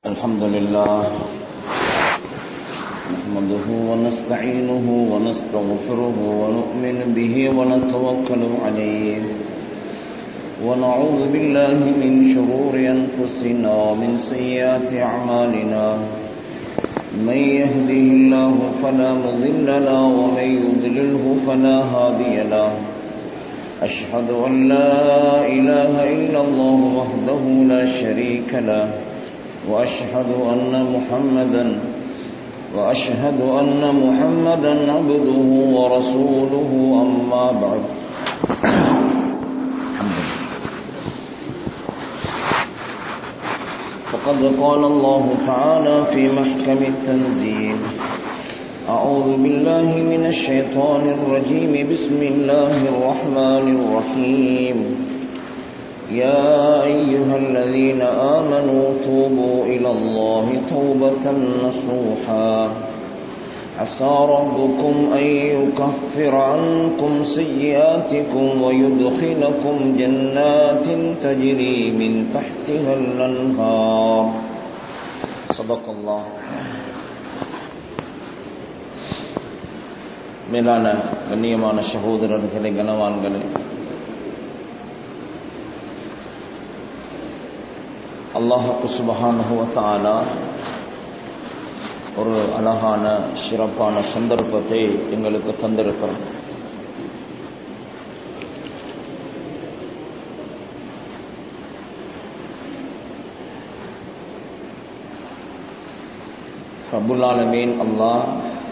الحمد لله نحمده ونستعينه ونستغفره ونؤمن به ونتوكل عليه ونعوذ بالله من شرور أنفسنا ومن سيئات أعمالنا من يهده الله فلا مضل له ومن يضلله فلا هادي له أشهد أن لا إله إلا الله وحده لا شريك له وأشهد أن محمدا وأشهد أن محمدا عبده ورسوله أما بعد فقد قال الله تعالى في محكم التنزيل أعوذ بالله من الشيطان الرجيم بسم الله الرحمن الرحيم يا أيها الذين آمنوا توبوا إلى الله توبة نصوحا عسى ربكم أن يكفر عنكم سيئاتكم ويدخلكم جنات تجري من تحتها الأنهار صدق الله மேலான கண்ணியமான சகோதரர்களே கனவான்களே அல்லாஹுக்கு சுபஹானுவத்தாலா ஒரு அழகான சிறப்பான சந்தர்ப்பத்தை எங்களுக்கு தந்திருக்கிறோம் ரபுல்லாலமீன் அல்லாஹ்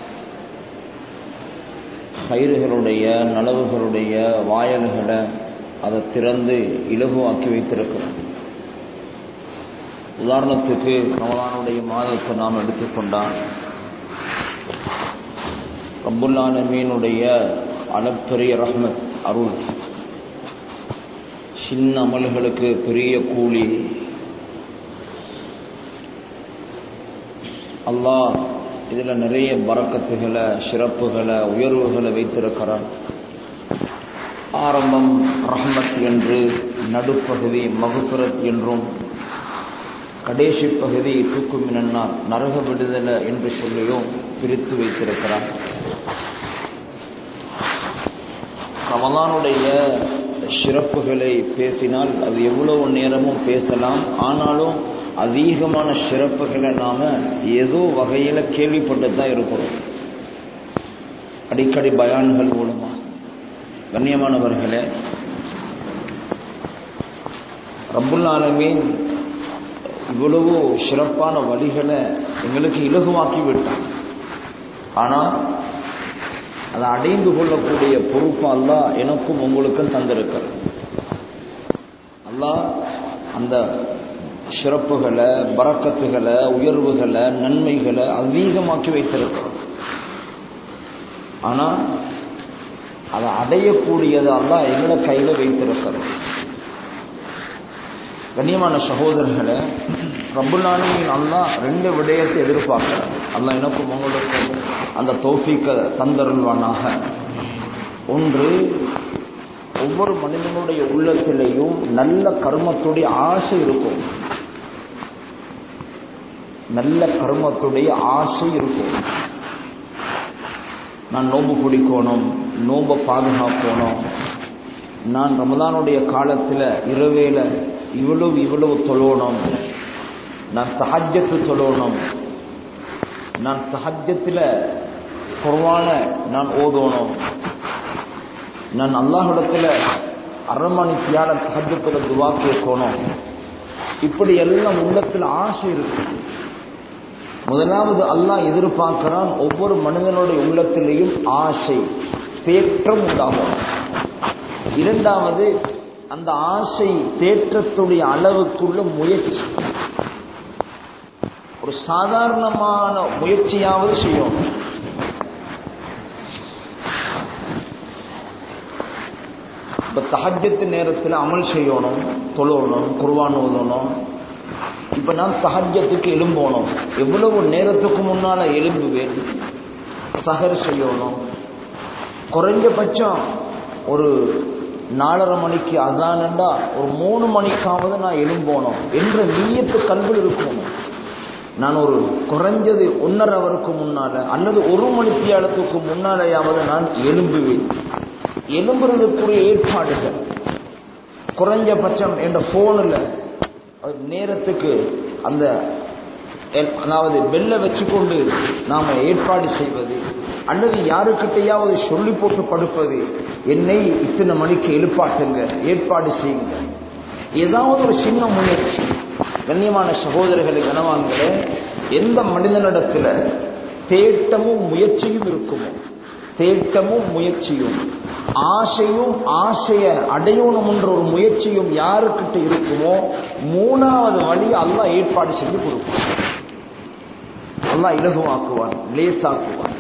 கயிறுகளுடைய நலவுகளுடைய வாயல்களை அதை திறந்து இலகுவாக்கி வைத்திருக்கிறோம் உதாரணத்துக்கு ரமலானுடைய மாதத்தை நாம் எடுத்துக்கொண்டால் ரபுல்லாலமீனுடைய அளப்பெரிய ரஹ்மத் அருள் சின்ன அமல்களுக்கு பெரிய கூலி அல்லாஹ் இதில் நிறைய பறக்கத்துகளை சிறப்புகளை உயர்வுகளை வைத்திருக்கிறான் ஆரம்பம் ரஹ்மத் என்று நடுப்பகுதி மகுபுரத் என்றும் கடைசி பகுதி தூக்கும் மினன்னார் நரக விடுதலை என்று சொல்லியும் பிரித்து வைத்திருக்கிறார் ரமலானுடைய சிறப்புகளை பேசினால் அது எவ்வளவு நேரமும் பேசலாம் ஆனாலும் அதிகமான சிறப்புகளை நாம ஏதோ வகையில கேள்விப்பட்டு தான் இருக்கிறோம் அடிக்கடி பயான்கள் மூலமா கண்ணியமானவர்களே ரப்புல் ஆலமீன் இவ்வளவு சிறப்பான வழிகளை எங்களுக்கு இலகுவாக்கி விட்டான் ஆனால் அதை அடைந்து கொள்ளக்கூடிய பொறுப்பு அல்லா எனக்கும் உங்களுக்கும் தந்திருக்கிறார் அல்லாஹ் அந்த சிறப்புகளை பறக்கத்துகளை உயர்வுகளை நன்மைகளை அதிகமாக்கி வைத்திருக்கிறோம் ஆனால் அதை அடையக்கூடியது அல்லா எங்களை கையில் வைத்திருக்கிறோம் கண்ணியமான சகோதரர்களை ரபுல்லானமின் அல்லா ரெண்டு விடயத்தை எதிர்பார்க்கிறார் அல்லா எனக்கும் உங்களுக்கும் அந்த தோஃபிக்க தந்தருள்வானாக ஒன்று ஒவ்வொரு மனிதனுடைய உள்ளத்திலேயும் நல்ல கர்மத்துடைய ஆசை இருக்கும் நல்ல கர்மத்துடைய ஆசை இருக்கும் நான் நோம்பு பிடிக்கணும் நோம்பை பாதுகாக்கணும் நான் ரமதானுடைய காலத்தில் இரவேல இவ்வளவு இவ்வளவு தொழணும் நான் சஹஜத்து தொழணும் நான் சஹஜத்தில் குர்வான நான் ஓதணும் நான் அல்லாஹிடத்தில் அரமணி தியான சஹஜத்தில் துவா கேட்கணும் இப்படி எல்லாம் உள்ளத்தில் ஆசை இருக்கு முதலாவது அல்லாஹ் எதிர்பார்க்கிறான் ஒவ்வொரு மனிதனுடைய உள்ளத்திலேயும் ஆசை தேற்றம் உண்டாகும் இரண்டாவது அந்த ஆசை தேற்றத்துடைய அளவுக்குள்ள முயற்சி ஒரு சாதாரணமான முயற்சியாவது செய்யும் இப்ப தஹஜத்து நேரத்தில் அமல் செய்யணும் தொழணும் குர்வான் ஓதணும் இப்ப நான் தஹஜத்துக்கு எலும்போணும் எவ்வளவு நேரத்துக்கு முன்னால எலும்புவேன் சஹர் செய்யணும் குறைஞ்சபட்சம் ஒரு நாலரை மணிக்கு அதானண்டா ஒரு மூணு மணிக்காவது நான் எழும்போனோம் என்ற நீயத்து கல்வியில் இருக்கணும் நான் ஒரு குறைஞ்சது ஒன்றரை அவருக்கு முன்னால அல்லது ஒரு மணித்தியாலத்துக்கு முன்னாலேயாவது நான் எலும்புவேன் எலும்புறதுக்குரிய ஏற்பாடுகள் குறைஞ்சபட்சம் என்ற போனில் நேரத்துக்கு அந்த அதாவது வெள்ள வச்சுக்கொண்டு நாம ஏற்பாடு செய்வது அல்லது யாருக்கிட்டையாவது சொல்லி போட்டு படுப்பது என்னை இத்தனை மணிக்கு எழுப்பாட்டுங்க ஏற்பாடு செய்யுங்க ஏதாவது ஒரு சின்ன முயற்சி கண்ணியமான சகோதரர்களை கனவான்களே எந்த மனிதனிடத்துல தேட்டமும் முயற்சியும் இருக்குமோ தேட்டமும் முயற்சியும் ஆசையும் ஆசைய அடையணும் என்ற ஒரு முயற்சியும் யாருக்கிட்ட இருக்குமோ மூணாவது வழி அல்லா ஏற்பாடு செஞ்சு கொடுக்கும் அல்லா இலகுவாக்குவான் லேசாக்குவான்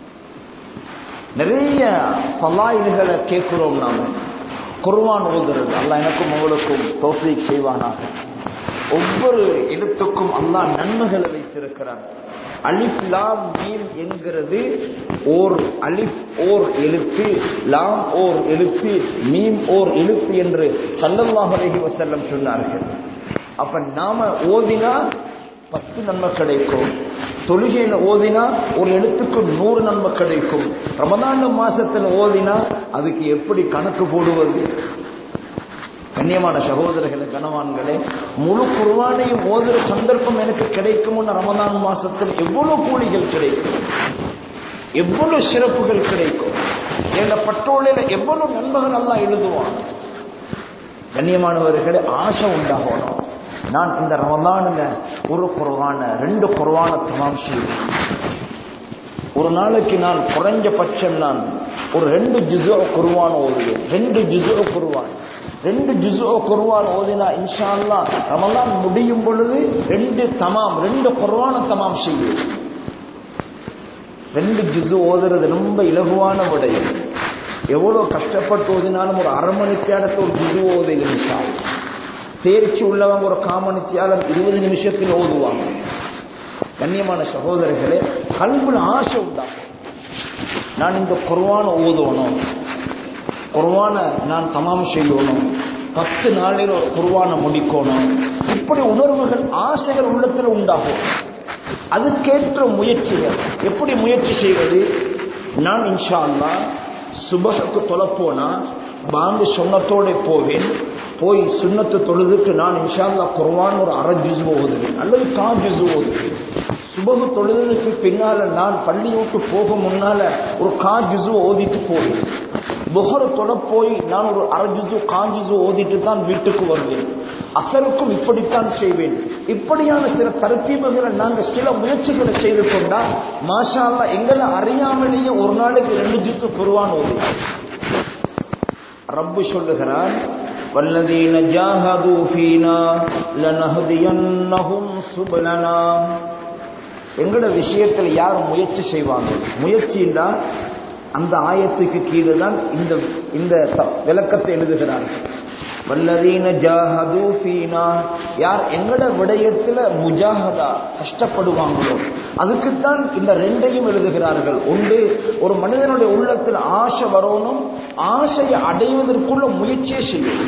நிறைய பலாயில்களை கேட்கிறோம் நாம குர்வான் ஓதுறது அல்லா எனக்கும் உங்களுக்கும் தோசை செய்வானாக ஒவ்வொரு எழுத்துக்கும் அல்லா நன்மைகளை வைத்திருக்கிறான் அலிஃப் லாம் மீம் என்கிறது ஓர் அலிஃப் ஓர் எழுத்து லாம் ஓர் எழுத்து மீம் ஓர் எழுத்து என்று சல்லல்லாஹு அலைஹி வஸல்லம் சொன்னார்கள் அப்ப நாம ஓதினா பத்து நன்மை கிடைக்கும் தொழுகையில ஓதினா ஒரு எழுத்துக்கு நூறு நன்மை கிடைக்கும் ரமதான மாசத்துல ஓதினா அதுக்கு எப்படி கணக்கு போடுவது கண்ணியமான சகோதரர்களே கனவான்களே முழு குர்வானையும் ஓதுற சந்தர்ப்பம் எனக்கு கிடைக்கும்னு ரமதான் மாசத்தில் எவ்வளவு கூலிகள் கிடைக்கும் எவ்வளவு சிறப்புகள் கிடைக்கும் என்ற பட்டோலையில எவ்வளவு நண்பர்கள் எல்லாம் எழுதுவான் கண்ணியமானவர்களே ஆசை உண்டாகணும் நான் இந்த ரமதானில் ஒரு குறவான ரெண்டு குறவான தமாம் செய்வேன் ஒரு நாளைக்கு நான் குறைஞ்சபட்சம் நான் ஒரு ரெண்டு ஜிசோ குருவான் ஓதுவேன் ரெண்டு ஜிசோ குருவான் ரெண்டு ஜிசோ குருவான் ஓதினா இன்ஷா அல்லா ரமலான் முடியும் பொழுது ரெண்டு தமாம் ரெண்டு குர்வான தமாம் செய்வேன் ரெண்டு ஜிசு ஓதுறது ரொம்ப இலகுவான விடயம் எவ்வளவு கஷ்டப்பட்டு ஓதினாலும் ஒரு அரை மணித்தியாலத்தை ஒரு ஜிசு ஓது இன்ஷா தேர்ச்சி உள்ளவங்க ஒரு காமணித்தியாலம் இருபது நிமிஷத்தில் ஓதுவாங்க கண்ணியமான சகோதரர்களே கல்வியில் ஆசை உண்டாகும் நான் இந்த குர்வான ஓதணும் குர்வான நான் தமாம் செய்யணும் பத்து நாளில் ஒரு குர்வான முடிக்கணும் இப்படி உணர்வுகள் ஆசைகள் உள்ளத்தில் உண்டாகும் அதுக்கேற்ற முயற்சிகள் எப்படி முயற்சி செய்வது நான் இன்ஷா அல்லா சுபகுக்கு தொலைப்போனா பாங்கு சொன்னத்தோட போவேன் போய் சுண்ணத்து தொழுதுக்கு நான் இன்ஷால்லா குர்வான் ஒரு அரை ஜுசு ஓதுவேன் அல்லது கா ஜுசு ஓதுவேன் சுபகு தொழுதுக்கு பின்னால நான் பள்ளி விட்டு போக முன்னால ஒரு கா ஜுசு ஓதிட்டு போவேன் புகர தொட போய் நான் ஒரு அரை ஜுசு கா ஜுசு ஓதிட்டு தான் வீட்டுக்கு வருவேன் அசருக்கும் இப்படித்தான் செய்வேன் இப்படியான சில தரத்தீபுகளை நாங்கள் சில முயற்சிகளை செய்து கொண்டா மாஷா அல்லா எங்களை அறியாமலேயே ஒரு நாளைக்கு ரெண்டு ஜுசு குருவான் ஓதுவேன் ரப்பு சொல்லுகிறான் والذين جاهدوا فينا لنهدينهم سبلنا எங்கட விஷயத்தில் யார் முயற்சி செய்வாங்க முயற்சின்னா அந்த ஆயத்துக்கு கீழே தான் இந்த இந்த விளக்கத்தை எழுதுகிறார்கள் வல்லதீன ஜாஹது ஃபீனா யார் எங்கட விடயத்துல முஜாஹதா கஷ்டப்படுவாங்களோ அதுக்குத்தான் இந்த ரெண்டையும் எழுதுகிறார்கள் ஒன்று ஒரு மனிதனுடைய உள்ளத்தில் ஆசை வரணும் ஆசையை அடைவதற்குள்ள முயற்சியே செய்யும்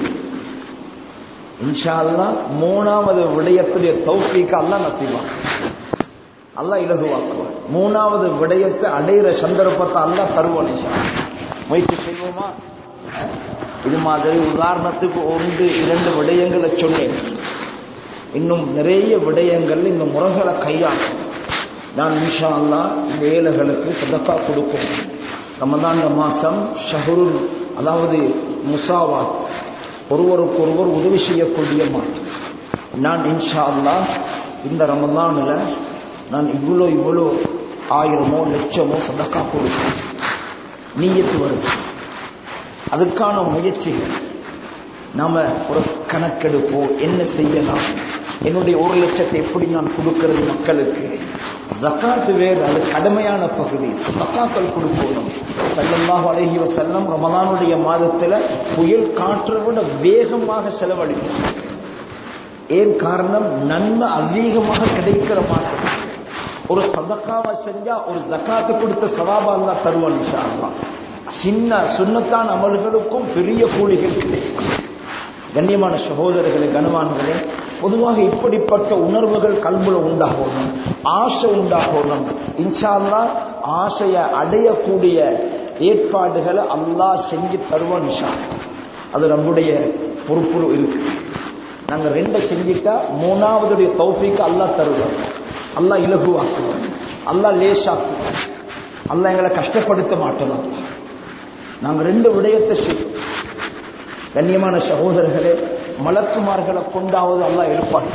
இன்ஷா அல்லா மூணாவது விடயத்துடைய தௌஃபீக்கு அல்லா நசிவான் அல்லா இலகுவாக்குவான் மூணாவது விடயத்தை அடையிற சந்தர்ப்பத்தை அல்லா தருவான் முயற்சி செய்வோமா இது மாதிரி உதாரணத்துக்கு ஒன்று இரண்டு விடயங்களை சொன்னேன் இன்னும் நிறைய விடயங்கள் இந்த முறைகளை கையாளும் நான் இன்ஷா அல்லா இந்த ஏழைகளுக்கு சதக்கா கொடுக்கும் ரமதான் மாசம் ஷஹருல் அதாவது முசாவா ஒருவருக்கு ஒருவர் உதவி செய்யக்கூடிய மாதம் நான் இன்ஷா அல்லா இந்த ரமதானில் நான் இவ்வளோ இவ்வளோ ஆயிரமோ லட்சமோ சதக்கா கொடுப்பேன் நீயத்து வருது அதுக்கான முயற்சிகள் நாம ஒரு கணக்கெடுப்போம் என்ன செய்யலாம் என்னுடைய ஒரு லட்சத்தை எப்படி நான் கொடுக்கிறது மக்களுக்கு ஜக்காத்து வேறு அது கடமையான பகுதி ஜக்காக்கள் கொடுக்கணும் செல்லமாக அழகி செல்லம் ரமதானுடைய மாதத்துல புயல் காற்றை விட வேகமாக செலவழிக்கும் ஏன் காரணம் நன்மை அதிகமாக கிடைக்கிற மாதம் ஒரு சதக்காவை செஞ்சா ஒரு ஜக்காத்து கொடுத்த சவாபா அல்லா தருவான் இன்ஷா அல்லாஹ் சின்ன சுண்ணத்தான் அமல்களுக்கும் பெரிய கூலிகள் கிடைக்கும் கண்ணியமான சகோதரர்களே கனவான்களே பொதுவாக இப்படிப்பட்ட உணர்வுகள் கல்புல உண்டாகணும் ஆசை உண்டாகணும் இன்ஷால்லா ஆசையை அடையக்கூடிய ஏற்பாடுகளை அல்லாஹ் செஞ்சு தருவான் இன்ஷா அது நம்முடைய பொறுப்பு இருக்கு நாங்க ரெண்டை செஞ்சுட்டா மூணாவதுடைய தௌஃபீக்கு அல்லாஹ் தருவோம் அல்லாஹ் இலகுவாக்குவோம் அல்லாஹ் லேசாக்குவோம் அல்லாஹ் எங்களை கஷ்டப்படுத்த மாட்டோம் நாங்க ரெண்டு விடயத்தை செய்வோம் கண்ணியமான சகோதரர்களே மலக்குமார்களை கொண்டாவது அல்லாஹ் எழுப்பாங்க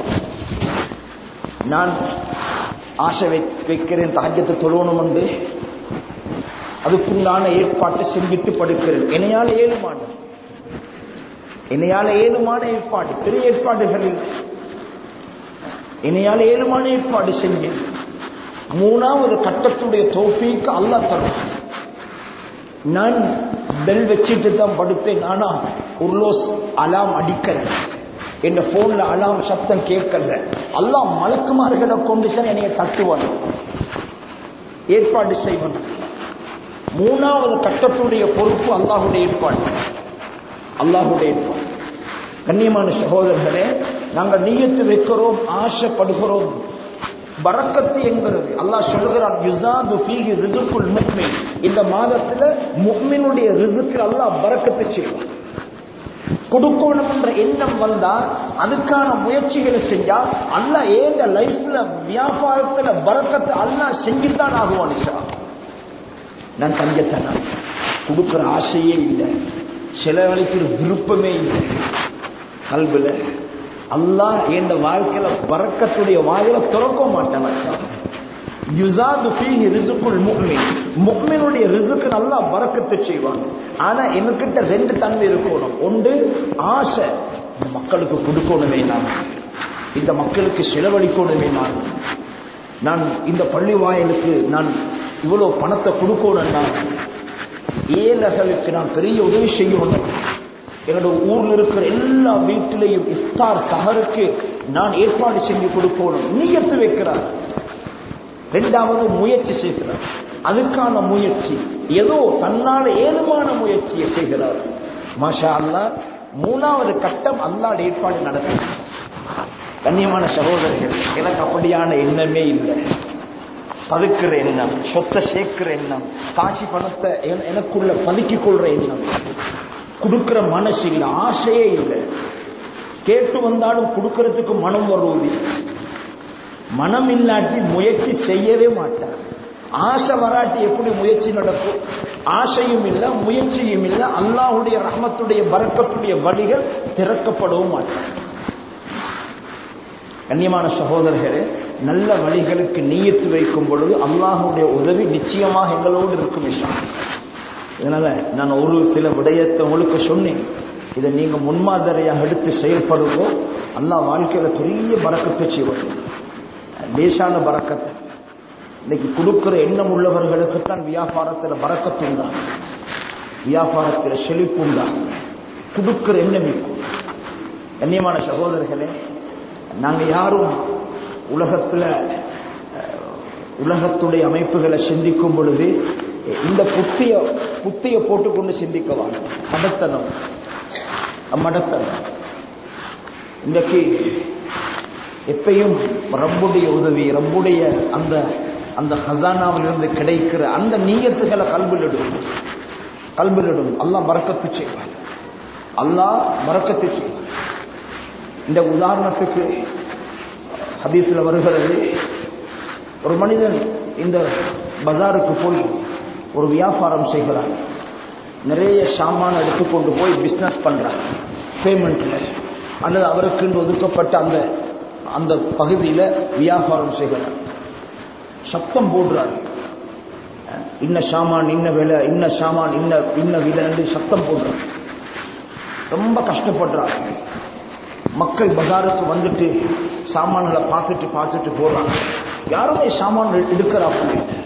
நான் ஆசை வை வைக்கிறேன் தாஜ்யத்தை தொழுவணும் வந்து அதுக்குண்டான ஏற்பாட்டை செஞ்சுட்டு படுக்கிறேன் என்னையால் ஏழுமான என்னையால் ஏழுமான ஏற்பாடு பெரிய ஏற்பாடுகள் இல்லை என்னையால் ஏழுமான ஏற்பாடு செஞ்சேன் மூணாவது கட்டத்துடைய தோப்பிக்கு அல்லா தரும் நான் பெல் வச்சுட்டு தான் படுத்தேன் ஆனா உருளோஸ் அலாம் அடிக்கிறேன் என் போன்ல அலாம் சத்தம் கேட்கல அல்லாம் மலக்குமார்களை கொண்டு தான் என்னைய தட்டுவான் ஏற்பாடு செய்வன் மூணாவது கட்டத்துடைய பொறுப்பு அல்லாஹுடைய ஏற்பாடு அல்லாஹுடைய ஏற்பாடு கண்ணியமான சகோதரர்களே நாங்கள் நீயத்து வைக்கிறோம் ஆசைப்படுகிறோம் பறக்கத்து என்கிறது அல்லாஹ் சொல்கிறான் யுசாது ஃபீஹி ரிதுக்குல் முக்மின் இந்த மாதத்துல முக்மினுடைய ரிதுக்கு அல்லாஹ் பறக்கத்து செய்வான் கொடுக்கணும் என்ற எண்ணம் வந்தா அதுக்கான முயற்சிகளை செஞ்சா அல்ல ஏந்த லைஃப்ல வியாபாரத்துல பறக்கத்தை அல்லா செஞ்சுத்தான் ஆகுவான் இஷா நான் தங்கத்தனா கொடுக்கிற ஆசையே இல்லை செலவழிக்கிற விருப்பமே இல்லை கல்வில அல்லாஹ் என் வாழ்க்கையில பறக்கத்துடைய வாயில திறக்க மாட்டேன் யுசாது ஃபீஹி ரிசுக்குல் முக்மின் முக்மினுடைய ரிசுக்கு நல்லா பறக்கத்து செய்வான் ஆனா என்கிட்ட ரெண்டு தன்மை இருக்கணும் ஒன்று ஆசை இந்த மக்களுக்கு கொடுக்கணுமே நான் இந்த மக்களுக்கு செலவழிக்கணுமே நான் நான் இந்த பள்ளி வாயிலுக்கு நான் இவ்வளவு பணத்தை கொடுக்கணும் நான் ஏழைகளுக்கு நான் பெரிய உதவி செய்யணும் என்னோட ஊர்ல இருக்கிற எல்லா வீட்டிலையும் இஃப்தார் தகருக்கு நான் ஏற்பாடு செஞ்சு கொடுக்கணும் நீயத்து வைக்கிறார் ரெண்டாவது முயற்சி செய்கிறார் அதுக்கான முயற்சி ஏதோ தன்னால ஏதுமான முயற்சியை செய்கிறார் மாஷா அல்லா மூணாவது கட்டம் அல்லாட ஏற்பாடு நடக்கும் கண்ணியமான சகோதரர்கள் எனக்கு அப்படியான எண்ணமே இல்லை பதுக்கிற எண்ணம் சொத்தை சேர்க்கிற எண்ணம் காசி பணத்தை எனக்குள்ள பதுக்கிக் கொள்ற எண்ணம் கொடுக்கிற மனசு இல்லை ஆசையே இல்லை கேட்டு வந்தாலும் கொடுக்கறதுக்கு மனம் வருவது மனம் இல்லாட்டி முயற்சி செய்யவே மாட்டார் ஆசை வராட்டி எப்படி முயற்சி நடக்கும் ஆசையும் இல்லை முயற்சியும் இல்லை அல்லாஹுடைய ரஹமத்துடைய பறக்கத்துடைய வழிகள் திறக்கப்படவும் மாட்டார் கண்ணியமான சகோதரர்களே நல்ல வழிகளுக்கு நீயத்து வைக்கும் பொழுது அல்லாஹுடைய உதவி நிச்சயமாக எங்களோடு இருக்கும் விஷயம் இதனால நான் ஒரு சில விடயத்தை உங்களுக்கு சொன்னேன் இதை நீங்க முன்மாதிரியாக எடுத்து செயல்படுவோ அல்லா வாழ்க்கையில பெரிய பறக்கத்தை செய்வோம் லேசான பறக்கத்தை இன்னைக்கு கொடுக்கிற எண்ணம் உள்ளவர்களுக்கு தான் வியாபாரத்தில் பறக்கத்து உண்டா வியாபாரத்தில் செழிப்பு உண்டா கொடுக்கிற எண்ணம் இருக்கும் கண்ணியமான சகோதரர்களே நாங்க யாரும் உலகத்துல உலகத்துடைய அமைப்புகளை சிந்திக்கும் பொழுது இந்த புத்திய புத்திய போட்டுக்கொண்டு சிந்திக்கவா மடத்தனம் மடத்தனம் இன்றைக்கு எப்பயும் ரப்புடைய உதவி ரப்புடைய அந்த அந்த ஹசானாவிலிருந்து கிடைக்கிற அந்த நீயத்துகளை கல்விலிடும் கல்விலிடும் அல்லாஹ் மறக்கத்து செய்வார் அல்லாஹ் மறக்கத்து செய்வார் இந்த உதாரணத்துக்கு ஹதீஸில் வருகிறது ஒரு மனிதன் இந்த பஜாருக்கு போய் ஒரு வியாபாரம் செய்கிறார் நிறைய சாமான எடுத்துக்கொண்டு போய் பிஸ்னஸ் பண்றார் பேமெண்ட்ல அல்லது அவருக்கு ஒதுக்கப்பட்ட அந்த அந்த பகுதியில் வியாபாரம் செய்கிறார் சத்தம் போடுறார் இன்ன சாமான் இன்ன விலை இன்ன சாமான் இன்ன இன்ன விலை சத்தம் போடுறார் ரொம்ப கஷ்டப்படுறார் மக்கள் பஜாருக்கு வந்துட்டு சாமான்களை பார்த்துட்டு பார்த்துட்டு போறாங்க யாருமே சாமான் எடுக்கிறாப்புல இல்லை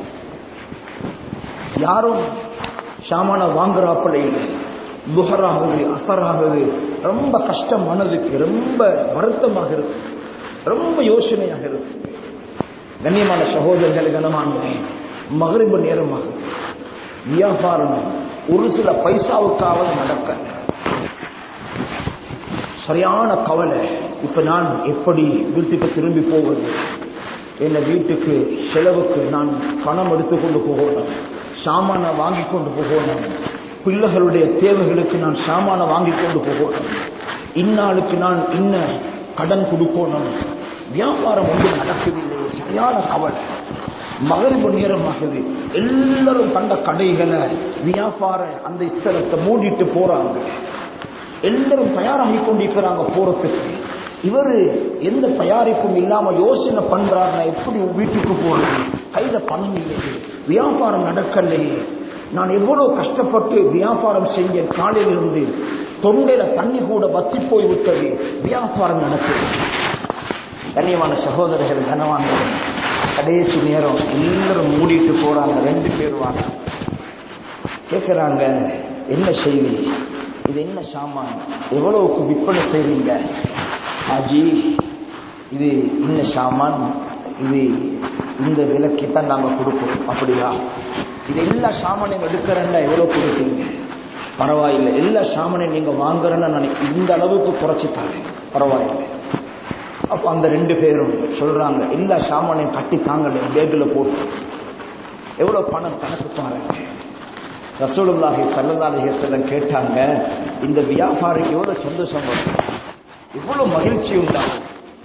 யாரும் சாமான வாங்குறாப்புல இல்லை துஹராகுது அசராகுது ரொம்ப கஷ்டம் மனதுக்கு ரொம்ப வருத்தமாக இருக்கு ரொம்ப யோசனையாக இருக்கு கண்ணியமான சகோதரர்கள் கனமான மகரிபு நேரமாக வியாபாரம் ஒரு சில பைசாவுக்காவது நடக்க சரியான கவலை இப்ப நான் எப்படி வீட்டுக்கு திரும்பி போவது என்ன வீட்டுக்கு செலவுக்கு நான் பணம் எடுத்துக்கொண்டு போகணும் சாமான வாங்கி கொண்டு போகணும் பிள்ளைகளுடைய தேவைகளுக்கு நான் சாமான வாங்கி கொண்டு போகணும் இந்நாளுக்கு நான் இன்ன கடன் கொடுக்கணும் வியாபாரம் ஒன்றும் நடக்கவில்லை சரியான கவலை மகரிபு நேரமாகுது எல்லாரும் கண்ட கடைகளை வியாபார அந்த ஸ்தலத்தை மூடிட்டு போறாங்க எல்லாரும் தயாராகி கொண்டிருக்கிறாங்க போறதுக்கு இவரு எந்த தயாரிப்பும் இல்லாம யோசனை பண்றாருன்னா எப்படி வீட்டுக்கு போறது கையில பணம் இல்லையே வியாபாரம் நடக்கலையே நான் எவ்வளவு கஷ்டப்பட்டு வியாபாரம் செஞ்சேன் காலையிலிருந்து தொண்டையில தண்ணி கூட வத்தி போய் விட்டது வியாபாரம் நடக்குது கண்ணியமான சகோதரர்கள் கனவான்கள் கடைசி நேரம் எல்லாரும் மூடிட்டு போறாங்க ரெண்டு பேர் வாங்க கேட்கிறாங்க என்ன செய்தி இது என்ன சாமான் எவ்வளவுக்கு விற்பனை செய்றீங்க ஆஜி இது இந்த சாமான் இது இந்த விலைக்கு தான் நாங்க கொடுப்போம் அப்படியா இது எல்லா சாமானையும் எடுக்கிறேன்னா எவ்வளவு கொடுப்பீங்க பரவாயில்லை எல்லா சாமானையும் நீங்க வாங்குறேன்னு நான் இந்த அளவுக்கு குறைச்சிட்டாங்க பரவாயில்லை அப்ப அந்த ரெண்டு பேரும் சொல்றாங்க எல்லா சாமானையும் கட்டி தாங்கல பேக்ல போட்டு எவ்வளவு பணம் கணக்கு பாருங்க ரசூலுல்லாஹி சல்லல்லாஹி செல்லம் கேட்டாங்க இந்த வியாபாரிக்கு எவ்வளவு சந்தோஷம் வரும் எவ்வளவு மகிழ்ச்சி உண்டாகும்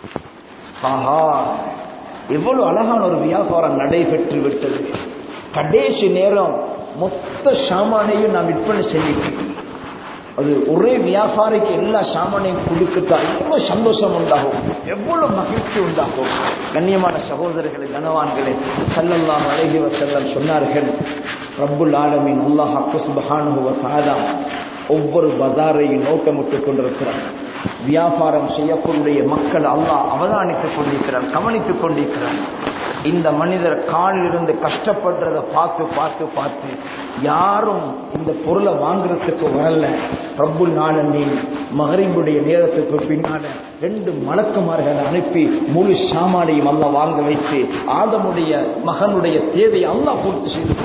ஆஹா எவ்வளவு அழகான ஒரு வியாபாரம் நடைபெற்று விட்டது கடைசி நேரம் மொத்த சாமானையும் நான் விற்பனை செய்யிட்டேன் அது ஒரே வியாபாரிக்கு எல்லா சாமானையும் கொடுத்துட்டா எவ்வளவு சந்தோஷம் உண்டாகும் எவ்வளவு மகிழ்ச்சி உண்டாகும் கண்ணியமான சகோதரர்களே கனவான்களே சல்லல்லாம் அழகி செல்லம் சொன்னார்கள் ரப்புல் ஆலமின் அல்லாஹ் சுபஹானுவ தாதா ஒவ்வொரு பஜாரையும் நோட்டமிட்டுக் கொண்டிருக்கிறார் வியாபாரம் செய்யக்கூடிய மக்கள் அல்லாஹ் அவதானித்துக் கொண்டிருக்கிறார் கவனித்துக் கொண்டிருக்கிறார் இந்த மனிதர் காலிலிருந்து கஷ்டப்படுறத பார்த்து பார்த்து பார்த்து யாரும் இந்த பொருளை வாங்குறதுக்கு வரல பிரபுல் நாளனின் மகரிம்புடைய நேரத்துக்கு பின்னால ரெண்டு மலக்குமார்களை அனுப்பி முழு சாமானையும் அல்ல வாங்க வைத்து ஆதமுடைய மகனுடைய தேவையை அல்லா பூர்த்தி செய்து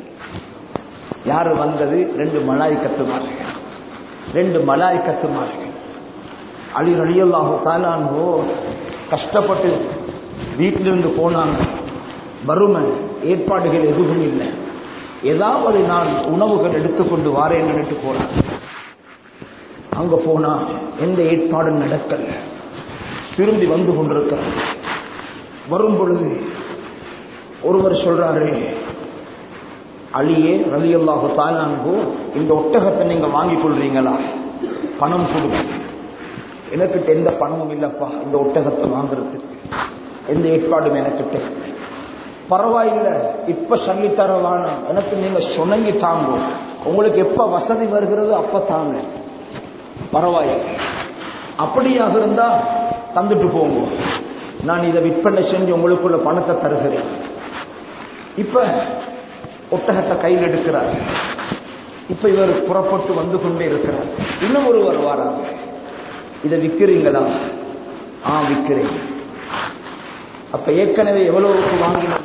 யாரு வந்தது ரெண்டு மலாய் கத்துமார்கள் ரெண்டு மலாய் கத்துமார்கள் அலி ரலியல்லாஹு தாலானோ கஷ்டப்பட்டு வீட்டிலிருந்து போனாங்க வறுமை ஏற்பாடுகள் எதுவும் இல்லை ஏதாவது நான் உணவுகள் எடுத்துக்கொண்டு வாரேன் நினைட்டு போனாங்க அங்க போனா எந்த ஏற்பாடும் நடக்கல திரும்பி வந்து கொண்டிருக்கிறார் வரும் பொழுது ஒருவர் சொல்றாரு அலியே ரலியல்லாஹு தாலான்கோ இந்த ஒட்டகத்தை நீங்க வாங்கிக் கொள்றீங்களா பணம் கொடுங்க எனக்கிட்ட எந்த பணமும் இல்லப்பா இந்த ஒட்டகத்தை வாங்குறதுக்கு எந்த ஏற்பாடும் எனக்கிட்ட பரவாயில்ல இப்ப சொல்லித்தரவான எனக்கு நீங்க சுணங்கி தாங்கும் உங்களுக்கு எப்ப வசதி வருகிறதோ அப்ப தாங்க பரவாயில்ல அப்படியாக இருந்தா தந்துட்டு போங்க நான் இதை விற்பனை செஞ்சு உங்களுக்குள்ள பணத்தை தருகிறேன் இப்ப ஒட்டகத்தை கையில் எடுக்கிறார் இப்ப இவர் புறப்பட்டு வந்து கொண்டே இருக்கிறார் இன்னும் ஒருவர் வாராங்க இதை விற்கிறீங்களா ஆ விற்கிறேன் அப்ப ஏற்கனவே எவ்வளவுக்கு வாங்கினது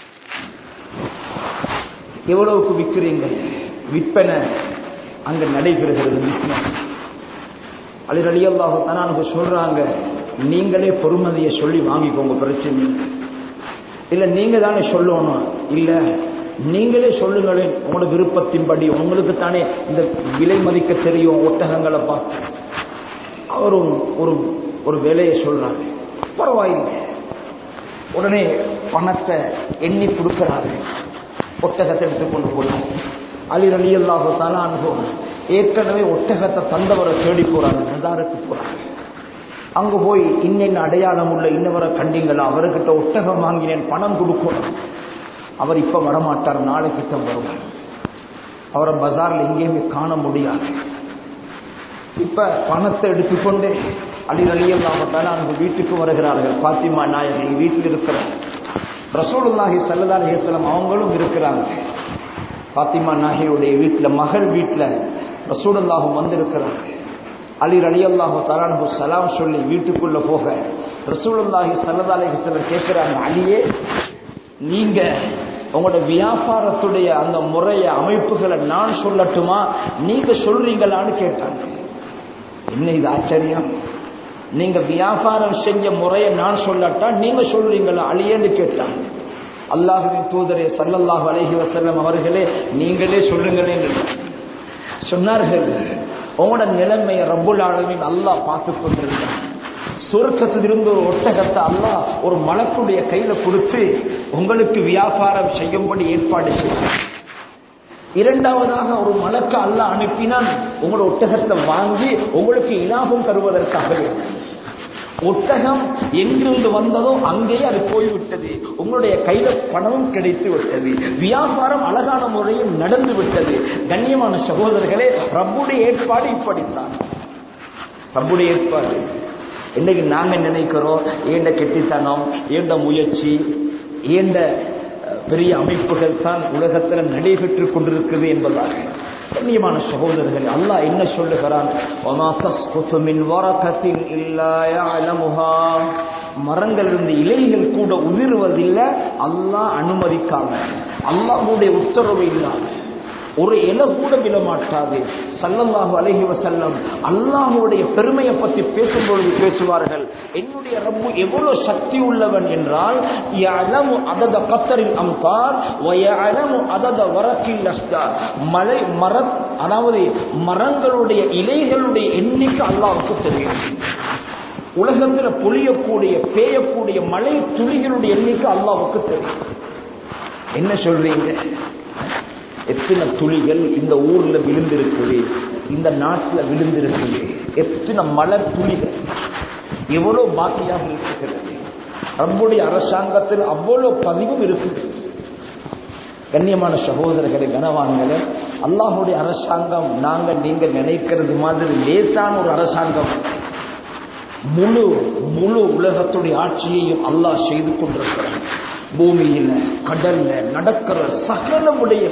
எவ்வளவுக்கு விற்கிறீங்க விற்பனை அங்க நடைபெறுகிறது அலி அலியல்லாஹு தனானுக்கு சொல்றாங்க நீங்களே பொறுமதியை சொல்லி வாங்கிக்கோங்க பிரச்சனை இல்ல நீங்க தானே சொல்லணும் இல்ல நீங்களே சொல்லுங்களேன் உங்களோட விருப்பத்தின்படி உங்களுக்கு தானே இந்த விலை மதிக்க தெரியும் ஒட்டகங்களை பார்த்து அவரும் ஒரு ஒரு வேலையை சொல்றாரு பரவாயில்லை உடனே பணத்தை எண்ணி கொடுக்கிறாரு ஒட்டகத்தை எடுத்துக்கொண்டு போனார் அலி அலி அல்லாஹோ தானா அனுபவம் ஏற்கனவே ஒட்டகத்தை தந்தவரை தேடி போறாங்க நதாருக்கு போறாங்க அங்க போய் இன்னென்ன அடையாளம் உள்ள இன்னவரை கண்டிங்களா அவர்கிட்ட ஒட்டகம் வாங்கினேன் பணம் கொடுக்கணும் அவர் இப்ப வரமாட்டார் நாளைக்கு தான் வருவார் அவரை பஜார்ல எங்கேயுமே காண முடியாது இப்ப பணத்தை எடுத்துக்கொண்டு அலி அலியல்லாமத்தால அவங்க வீட்டுக்கு வருகிறார்கள் பாத்திமா நாயகி வீட்டில் இருக்கிறார் ரசூலுல்லாஹி சல்லல்லாஹு அலைஹி வஸல்லம் அவங்களும் இருக்கிறாங்க பாத்திமா நாயகியுடைய வீட்டில் மகள் வீட்டில் ரசூலுல்லாஹும் வந்திருக்கிறாங்க அலி அலியல்லாஹு தலானு சலாம் சொல்லி வீட்டுக்குள்ள போக ரசூலுல்லாஹி சல்லல்லாஹு அலைஹி வஸல்லம் கேட்கிறாங்க அலியே நீங்க உங்களோட வியாபாரத்துடைய அந்த முறைய அமைப்புகளை நான் சொல்லட்டுமா நீங்க சொல்றீங்களான்னு கேட்டாங்க என்ன இது ஆச்சரியம் நீங்க வியாபாரம் செஞ்ச முறையை நான் சொல்லட்டா நீங்க சொல்றீங்களா அழியன்னு கேட்டான் அல்லாஹுவின் தூதரே சல்லல்லாஹு அலைஹி வஸல்லம் அவர்களே நீங்களே சொல்லுங்களேன் சொன்னார்கள் உங்களோட நிலைமையை ரப்புல் ஆலமீன் அல்லாஹ் பார்த்து கொண்டிருந்தான் சுருக்கத்திலிருந்து ஒரு ஒட்டகத்தை அல்லாஹ் ஒரு மலக்குடைய கையில கொடுத்து உங்களுக்கு வியாபாரம் செய்யும்படி ஏற்பாடு செய்தார் இரண்டாவதாக ஒரு மலக்க அல்ல அனுப்பினான் உங்களோட ஒட்டகத்தை வாங்கி உங்களுக்கு இலாபம் தருவதற்காக ஒட்டகம் எங்கிருந்து வந்ததோ அங்கேயே அது போய்விட்டது உங்களுடைய கையில பணமும் கிடைத்து விட்டது வியாபாரம் அழகான முறையில் நடந்து விட்டது கண்ணியமான சகோதரர்களே ரப்புடைய ஏற்பாடு இப்படித்தான் ரப்புடைய ஏற்பாடு இன்னைக்கு நாங்க நினைக்கிறோம் ஏண்ட கெட்டித்தனம் ஏண்ட முயற்சி ஏண்ட பெரிய அமைப்புகள் தான் உலகத்தில் நடைபெற்று கொண்டிருக்கிறது என்பதாக கண்ணியமான சகோதரர்கள் அல்லாஹ் என்ன சொல்லுகிறான் மரங்களிலிருந்து இலைகள் கூட உதிர்வதில்லை அல்லாஹ் அனுமதிக்காம அல்லாஹுடைய உத்தரவு இல்லாம ஒரு இல கூட விழ மாட்டாது சல்லல்லாஹு அலைஹி வஸல்லம் அல்லாஹ்வுடைய பெருமையை பற்றி பேசும்பொழுது பேசுவார்கள் என்னுடைய ரப்பு எவ்வளவு சக்தி உள்ளவன் என்றால் யஅலமு அதத கத்தரில் அம்தார் வ யஅலமு அதத வரக்கில் அஸ்தார் மலை மர அதாவது மரங்களுடைய இலைகளுடைய எண்ணிக்கை அல்லாஹ்வுக்கு தெரியும் உலகத்தில் பொழியக்கூடிய பேயக்கூடிய மழை துளிகளுடைய எண்ணிக்கை அல்லாஹ்வுக்கு தெரியும் என்ன சொல்றீங்க எத்தனை துளிகள் இந்த ஊர்ல விழுந்திருக்குது இந்த நாட்டில் விழுந்திருக்குது எத்தனை மலர் துளிகள் எவ்வளவு பாக்கியாக இருக்கிறது நம்முடைய அரசாங்கத்தில் அவ்வளவு பதிவும் இருக்குது கண்ணியமான சகோதரர்களை கனவான்களே அல்லாஹுடைய அரசாங்கம் நாங்க நீங்க நினைக்கிறது மாதிரி லேசான ஒரு அரசாங்கம் முழு முழு உலகத்துடைய ஆட்சியையும் அல்லாஹ் செய்து கொண்டிருக்கிறான் பூமியில கடல்ல நடக்கிற சகலமுடைய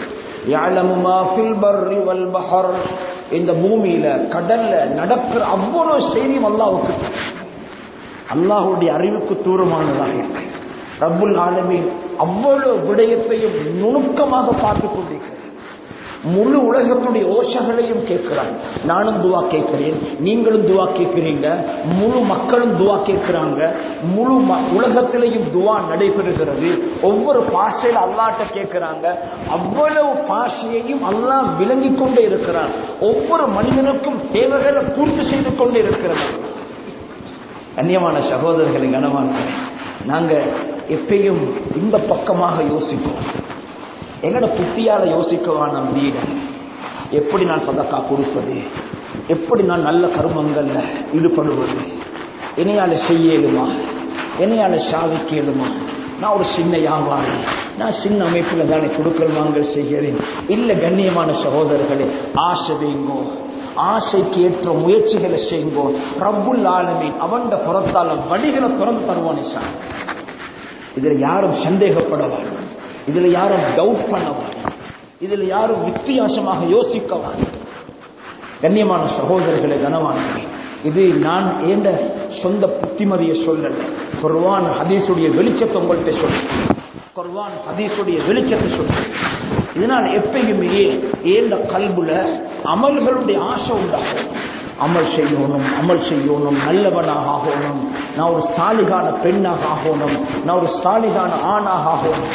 இந்த பூமியில கடல்ல நடக்கிற அவ்வளவு செய்தியும் அல்லாவுக்கு அல்லாஹுடைய அறிவுக்கு தூரமானதாக ரப்புல் ஆலமீன் அவ்வளவு விடயத்தையும் நுணுக்கமாக பார்த்துக் கொண்டிருக்கிறார் முழு உலகத்துடைய ஓஷங்களையும் கேட்கிறான் நானும் துவா கேட்கிறேன் நீங்களும் துவா கேட்கிறீங்க முழு மக்களும் துவா கேட்கிறாங்க முழு உலகத்திலையும் துவா நடைபெறுகிறது ஒவ்வொரு பாஷையில் அல்லாட்ட கேட்கிறாங்க அவ்வளவு பாஷையையும் அல்லாஹ் விளங்கி கொண்டே இருக்கிறான் ஒவ்வொரு மனிதனுக்கும் தேவைகளை பூர்த்தி செய்து கொண்டே இருக்கிறார் கண்ணியமான சகோதரர்களை கனமான நாங்க எப்பயும் இந்த பக்கமாக யோசிப்போம் எங்கட புத்தியால யோசிக்கவான வீடு எப்படி நான் சதக்கா கொடுப்பது எப்படி நான் நல்ல கருமங்கள்ல ஈடுபடுவது என்னையால செய்யலுமா என்னையால சாதிக்கலுமா நான் ஒரு சின்ன வியாபாரி நான் சின்ன அமைப்புல தானே கொடுக்கல் வாங்கல் செய்கிறேன் இல்ல கண்ணியமான சகோதரர்களே ஆசை வைங்கோ ஆசைக்கு ஏற்ற முயற்சிகளை செய்யுங்கோ ரப்புல் ஆலமீன் அவன் புறத்தால வழிகளை திறந்து தருவானே சார் இதுல யாரும் சந்தேகப்படவான் இதுல யாரும் டவுட் பண்ணவான் இதுல யாரும் வித்தியாசமாக யோசிக்கவான் கண்ணியமான சகோதரர்களை கனவானே இது நான் ஏண்ட சொந்த புத்திமதியை சொல்லல குர்வான் ஹதீஸுடைய வெளிச்சத்தை உங்கள்கிட்ட சொல்ல குர்வான் ஹதீஸுடைய வெளிச்சத்தை சொல்ல இதனால் எப்பயுமே ஏண்ட கல்புல அமல்களுடைய ஆசை உண்டாகும் அமல் செய்யணும் அமல் செய்யணும் நல்லவனாக ஆகணும் நான் ஒரு சாலிகான பெண்ணாக ஆகணும் நான் ஒரு சாலிகான ஆணாக ஆகணும்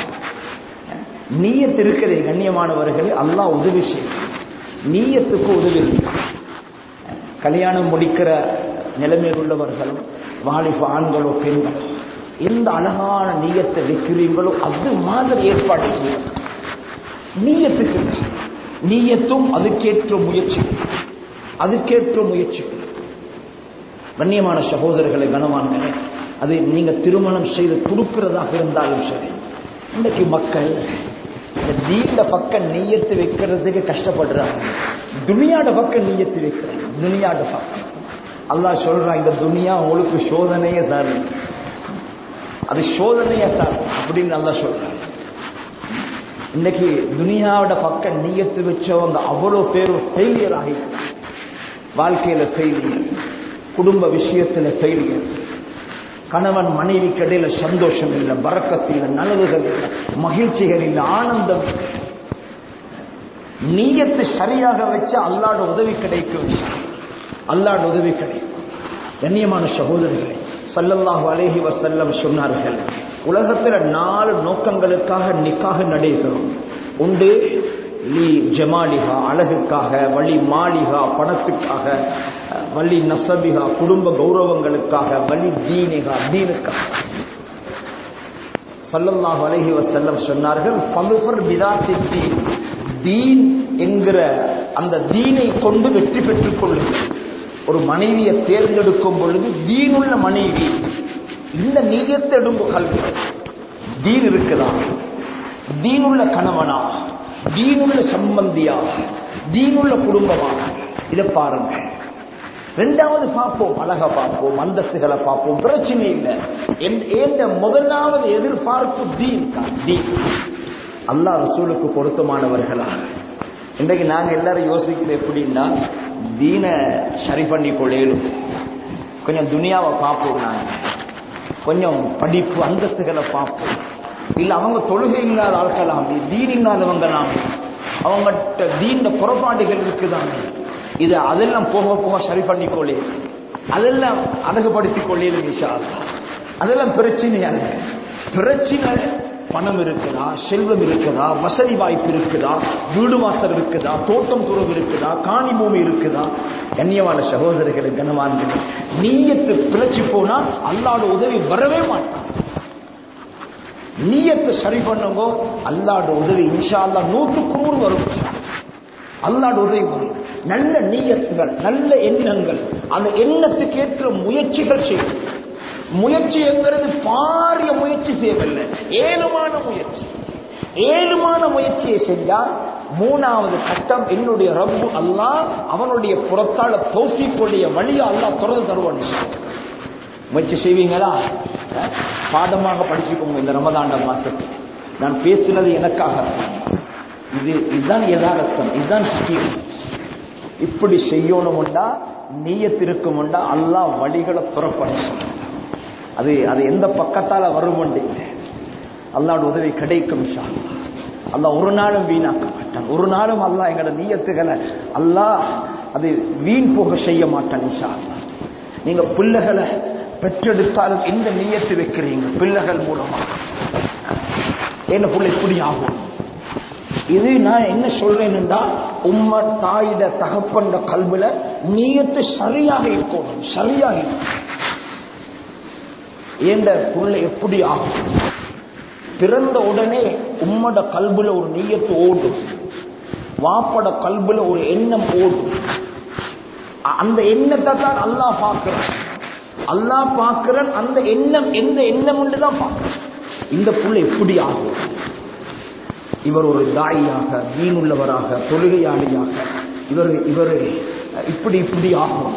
நீயத்து இருக்கிற கண்ணியமானவர்களே அல்லாஹ் உதவி செய்யும் நீயத்துக்கு உதவி கல்யாணம் முடிக்கிற நிலைமையில் உள்ளவர்களும் வாலிப ஆண்களோ பெண்களோ எந்த அழகான நீயத்தை வைக்கிறீங்களோ அது மாதிரி ஏற்பாடு செய்யும் நீயத்துக்கு நீயத்தும் அதுக்கேற்ற முயற்சி அதுக்கேற்ற முயற்சி கண்ணியமான சகோதரர்களை கனவான்களே அது நீங்க திருமணம் செய்து கொடுக்கிறதாக இருந்தாலும் சரி இன்னைக்கு மக்கள் இந்த நீண்ட பக்கம் நீயத்து வைக்கிறதுக்கு கஷ்டப்படுறாங்க துனியாட பக்கம் நீயத்து வைக்கிறாங்க துனியாட பக்கம் அல்லாஹ் சொல்றான் இந்த துனியா உங்களுக்கு சோதனையே சார் அது சோதனையே சார் அப்படின்னு நல்லா சொல்றாங்க இன்னைக்கு துனியாவோட பக்கம் நீயத்து வச்சவங்க அவ்வளோ பேரும் ஃபெயிலியர் ஆகிட்டு வாழ்க்கையில ஃபெயிலியர் குடும்ப விஷயத்துல ஃபெயிலியர் கணவன் மனைவிக்கு இடையில சந்தோஷம் இல்லை பறக்கத்து இல்லை நலவுகள் இல்லை மகிழ்ச்சிகள் இல்லை ஆனந்தம் நீயத்து சரியாக வச்சா அல்லாட உதவி கிடைக்கும் அல்லாட உதவி கிடைக்கும் கண்ணியமான சகோதரர்களே சல்லல்லாஹு அலைஹி வஸல்லம் சொன்னார்கள் உலகத்துல நாலு நோக்கங்களுக்காக நிக்காக நடைபெறும் உண்டு லி ஜமாலிகா அழகுக்காக வழி மாளிகா பணத்துக்காக வழி நசபிகா குடும்ப கௌரவங்களுக்காக வழி தீனிகா தீனுக்காக சல்லல்லாஹு அலைஹி வஸல்லம் சொன்னார்கள் பலுஃபர் பிதாத்தி தீன் தீன் என்கிற அந்த தீனை கொண்டு வெற்றி பெற்றுக் கொள்ளுங்கள் ஒரு மனைவியை தேர்ந்தெடுக்கும் பொழுது தீனுள்ள மனைவி இந்த நீயத்தெடும் கல்வி தீன் இருக்குதா தீனுள்ள கணவனா தீனுள்ள சம்பந்தியா தீனுள்ள குடும்பமா இதை பாருங்க ரெண்டாவது பார்ப்போம் அழகா பார்ப்போம் அந்தஸ்துகளை பார்ப்போம் பிரச்சனை இல்லை எந்த முதலாவது எதிர்பார்ப்பு தீன் தான் தீன் அல்லா ரசூலுக்கு பொருத்தமானவர்களா இன்றைக்கு நாங்க எல்லாரும் யோசிக்கிறது எப்படின்னா தீனை சரி பண்ணி கொள்ளையிலும் கொஞ்சம் துனியாவை பார்ப்போம் நாங்க கொஞ்சம் படிப்பு அந்தஸ்துகளை பார்ப்போம் இல்ல அவங்க தொழுகை இல்லாத ஆட்களாம் தீன் இல்லாதவங்களாம் அவங்ககிட்ட தீண்ட புறப்பாடுகள் இருக்குதாங்க இது அதெல்லாம் போக போக சரி பண்ணிக்கொள்ளே அதெல்லாம் அழகுபடுத்திக் கொள்ளேன் விஷா அதெல்லாம் பிரச்சனையா பிரச்சனை பணம் இருக்குதா செல்வம் இருக்குதா வசதி வாய்ப்பு இருக்குதா வீடு வாசல் இருக்குதா தோட்டம் துறவு இருக்குதா காணி பூமி இருக்குதா கண்ணியமான சகோதரர்களை கனவான்களே நீயத்து பிழைச்சி போனா அல்லாட உதவி வரவே மாட்டான் நீயத்தை சரி பண்ணுங்க அல்லாட உதவி இன்ஷா அல்லா நூற்றுக்கு நூறு வரும் அல்லாட உதவி வரும் நல்ல நீயத்துகள் நல்ல எண்ணங்கள் அந்த எண்ணத்துக்கு ஏற்ற முயற்சிகள் செய்யும் முயற்சி என்கிறது பாரிய முயற்சி செய்யவில்லை ஏழுமான முயற்சி ஏழுமான முயற்சியை செஞ்சால் மூணாவது கட்டம் என்னுடைய ரப்பு அல்லா அவனுடைய புறத்தால தோசிக்கூடிய வழியை அல்லா தொடர்ந்து தருவான் முயற்சி செய்வீங்களா பாடமாக படிச்சுக்கோங்க இந்த ரமதாண்ட மாசத்துக்கு நான் பேசினது எனக்காக இது இதுதான் யதார்த்தம் இதுதான் சத்தியம் இப்படி செய்யணும்டா நீயத்திருக்கும்டா அல்லா வழிகளை புறப்படும் அது அது எந்த பக்கத்தால வரும் அல்லாட உதவி கிடைக்கும் அல்லா ஒரு நாளும் வீணாக்க மாட்டான் ஒரு நாளும் அல்லா எங்களோட நீயத்துகளை அல்லா அது வீண் போக செய்ய மாட்டான் நீங்க பிள்ளைகளை பெற்றெடுத்தாலும் எந்த நீயத்து வைக்கிறீங்க பிள்ளைகள் மூலமா என்ன பிள்ளை இப்படி ஆகும் இது நான் என்ன சொல்றேன்னா உம்ம தாயிட தகப்பண்ட கல்வில நீயத்து சரியாக இருக்கணும் சரியாக இருக்கணும் ஏண்ட புள்ள எப்படி ஆகும் பிறந்த உடனே உம்மட கல்புல ஒரு நீயத்து ஓடும் வாப்பட கல்புல ஒரு எண்ணம் ஓடும் அந்த எண்ணத்தை தான் அல்லா பார்க்கிறான் அல்லா பார்க்கிறான் அந்த எண்ணம் எந்த எண்ணம் தான் பார்க்கிறான் இந்த புள்ள எப்படி ஆகும் இவர் ஒரு தாயாக மீனுள்ளவராக தொழுகையாளியாக இவர் இவர் இப்படி இப்படி ஆகும்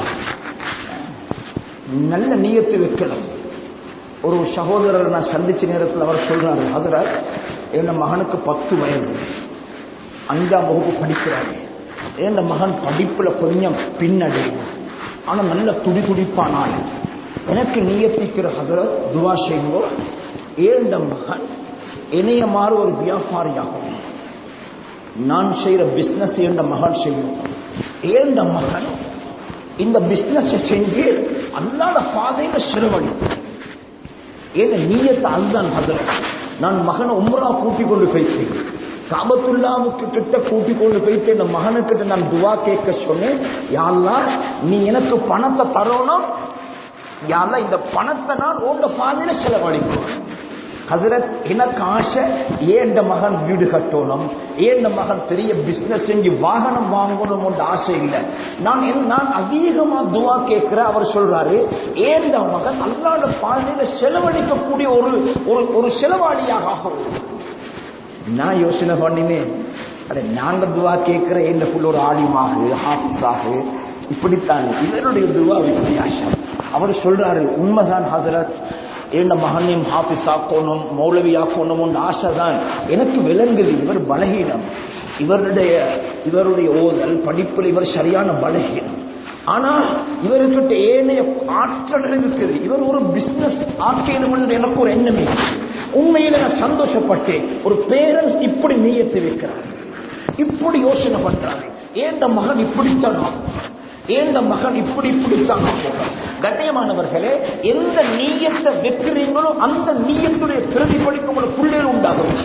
நல்ல நீயத்தை வைக்கணும் ஒரு சகோதரர் நான் சந்திச்ச நேரத்தில் அவர் சொல்றாரு அதுல என் மகனுக்கு பத்து வயது அஞ்சாம் வகுப்பு படிக்கிறாரு என் மகன் படிப்புல கொஞ்சம் பின்னடை ஆனா நல்ல துடி துடிப்பானால் எனக்கு நீயத்திக்கிற ஹதரத் துவா செய்யுங்கோ ஏண்ட மகன் இணைய மாறு ஒரு வியாபாரியாகும் நான் செய்யற பிசினஸ் என்ற மகன் செய்யும் ஏண்ட மகன் இந்த பிசினஸ் செஞ்சு அல்லாத பாதையில செலவழிக்கும் ஏன்னா நீயத்தை அதுதான் ஹதரத் நான் மகனை உம்ரா கூட்டிக் கொண்டு போயிட்டேன் காபத்துல்லாவுக்கு கிட்ட கூட்டிக் கொண்டு போயிட்டு இந்த மகனுக்கிட்ட நான் துவா கேட்க சொன்னேன் யாழ்லா நீ எனக்கு பணத்தை தரணும் யாழ்லா இந்த பணத்தை நான் உங்க பாதையில செலவழிக்கும் ஹசரத் எனக்கு ஆசை ஏண்ட மகன் வீடு கட்டணும் ஏண்ட மகன் பெரிய பிசினஸ் செஞ்சு வாகனம் வாங்கணும் ஆசை இல்லை நான் நான் அதிகமா துவா கேட்கிற அவர் சொல்றாரு ஏண்ட மகன் அல்லாத பாதையில செலவழிக்கக்கூடிய ஒரு ஒரு செலவாளியாக ஆகும் நான் யோசனை பண்ணினேன் அட நாங்க துவா கேட்கிற எந்த புள்ள ஒரு ஆலிமாக ஹாஃபிஸாக இப்படித்தான் இவருடைய துவா வித்தியாசம் அவர் சொல்றாரு உண்மைதான் ஹசரத் என் மகனையும் ஹாஃபிஸ் ஆக்கணும் மௌலவி ஆக்கணும் ஆசை தான் எனக்கு விளங்குது இவர் பலகீனம் இவருடைய இவருடைய ஓதல் படிப்பில் இவர் சரியான பலகீனம் ஆனா இவர்கிட்ட ஏனைய ஆற்றல் இருக்குது இவர் ஒரு பிசினஸ் ஆக்கியது எனக்கு ஒரு எண்ணமே உண்மையில நான் சந்தோஷப்பட்டேன் ஒரு பேரண்ட்ஸ் இப்படி நீயத்தை வைக்கிறார் இப்படி யோசனை பண்றாங்க ஏண்ட மகன் இப்படித்தான் ஏந்த மகன் இப்படி இப்படித்தான் ஆகணும் கண்ணியமானவர்களே எந்த நீயத்தை வைக்கிறீங்களோ அந்த நீயத்துடைய பிரதிபலிப்பு உங்களுக்கு பிள்ளைகள் உண்டாகும்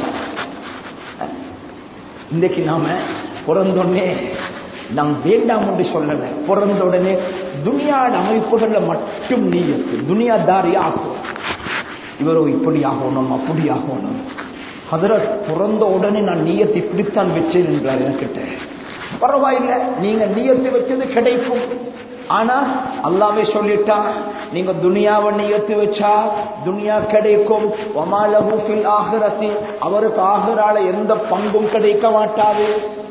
இன்றைக்கு நாம பிறந்தோடனே நாம் வேண்டாம் என்று சொல்லல பிறந்த உடனே துனியாட அமைப்புகள்ல மட்டும் நீயத்து துனியாதாரி ஆகும் இவரோ இப்படி ஆகணும் அப்படி ஆகணும் அதில் பிறந்த உடனே நான் நீயத்தை இப்படித்தான் வச்சேன் என்றார் என்கிட்ட பரவாயில்லை நீங்க நீயத்தை வச்சது கிடைக்கும் ஆனா அல்லாவே சொல்லிட்டான் நீங்க துனியாவை நியத்து வச்சா துனியா கிடைக்கும் ஒமாலஹு ஃபில் ஆகிரத்தி அவருக்கு ஆகிரால எந்த பங்கும் கிடைக்க மாட்டாது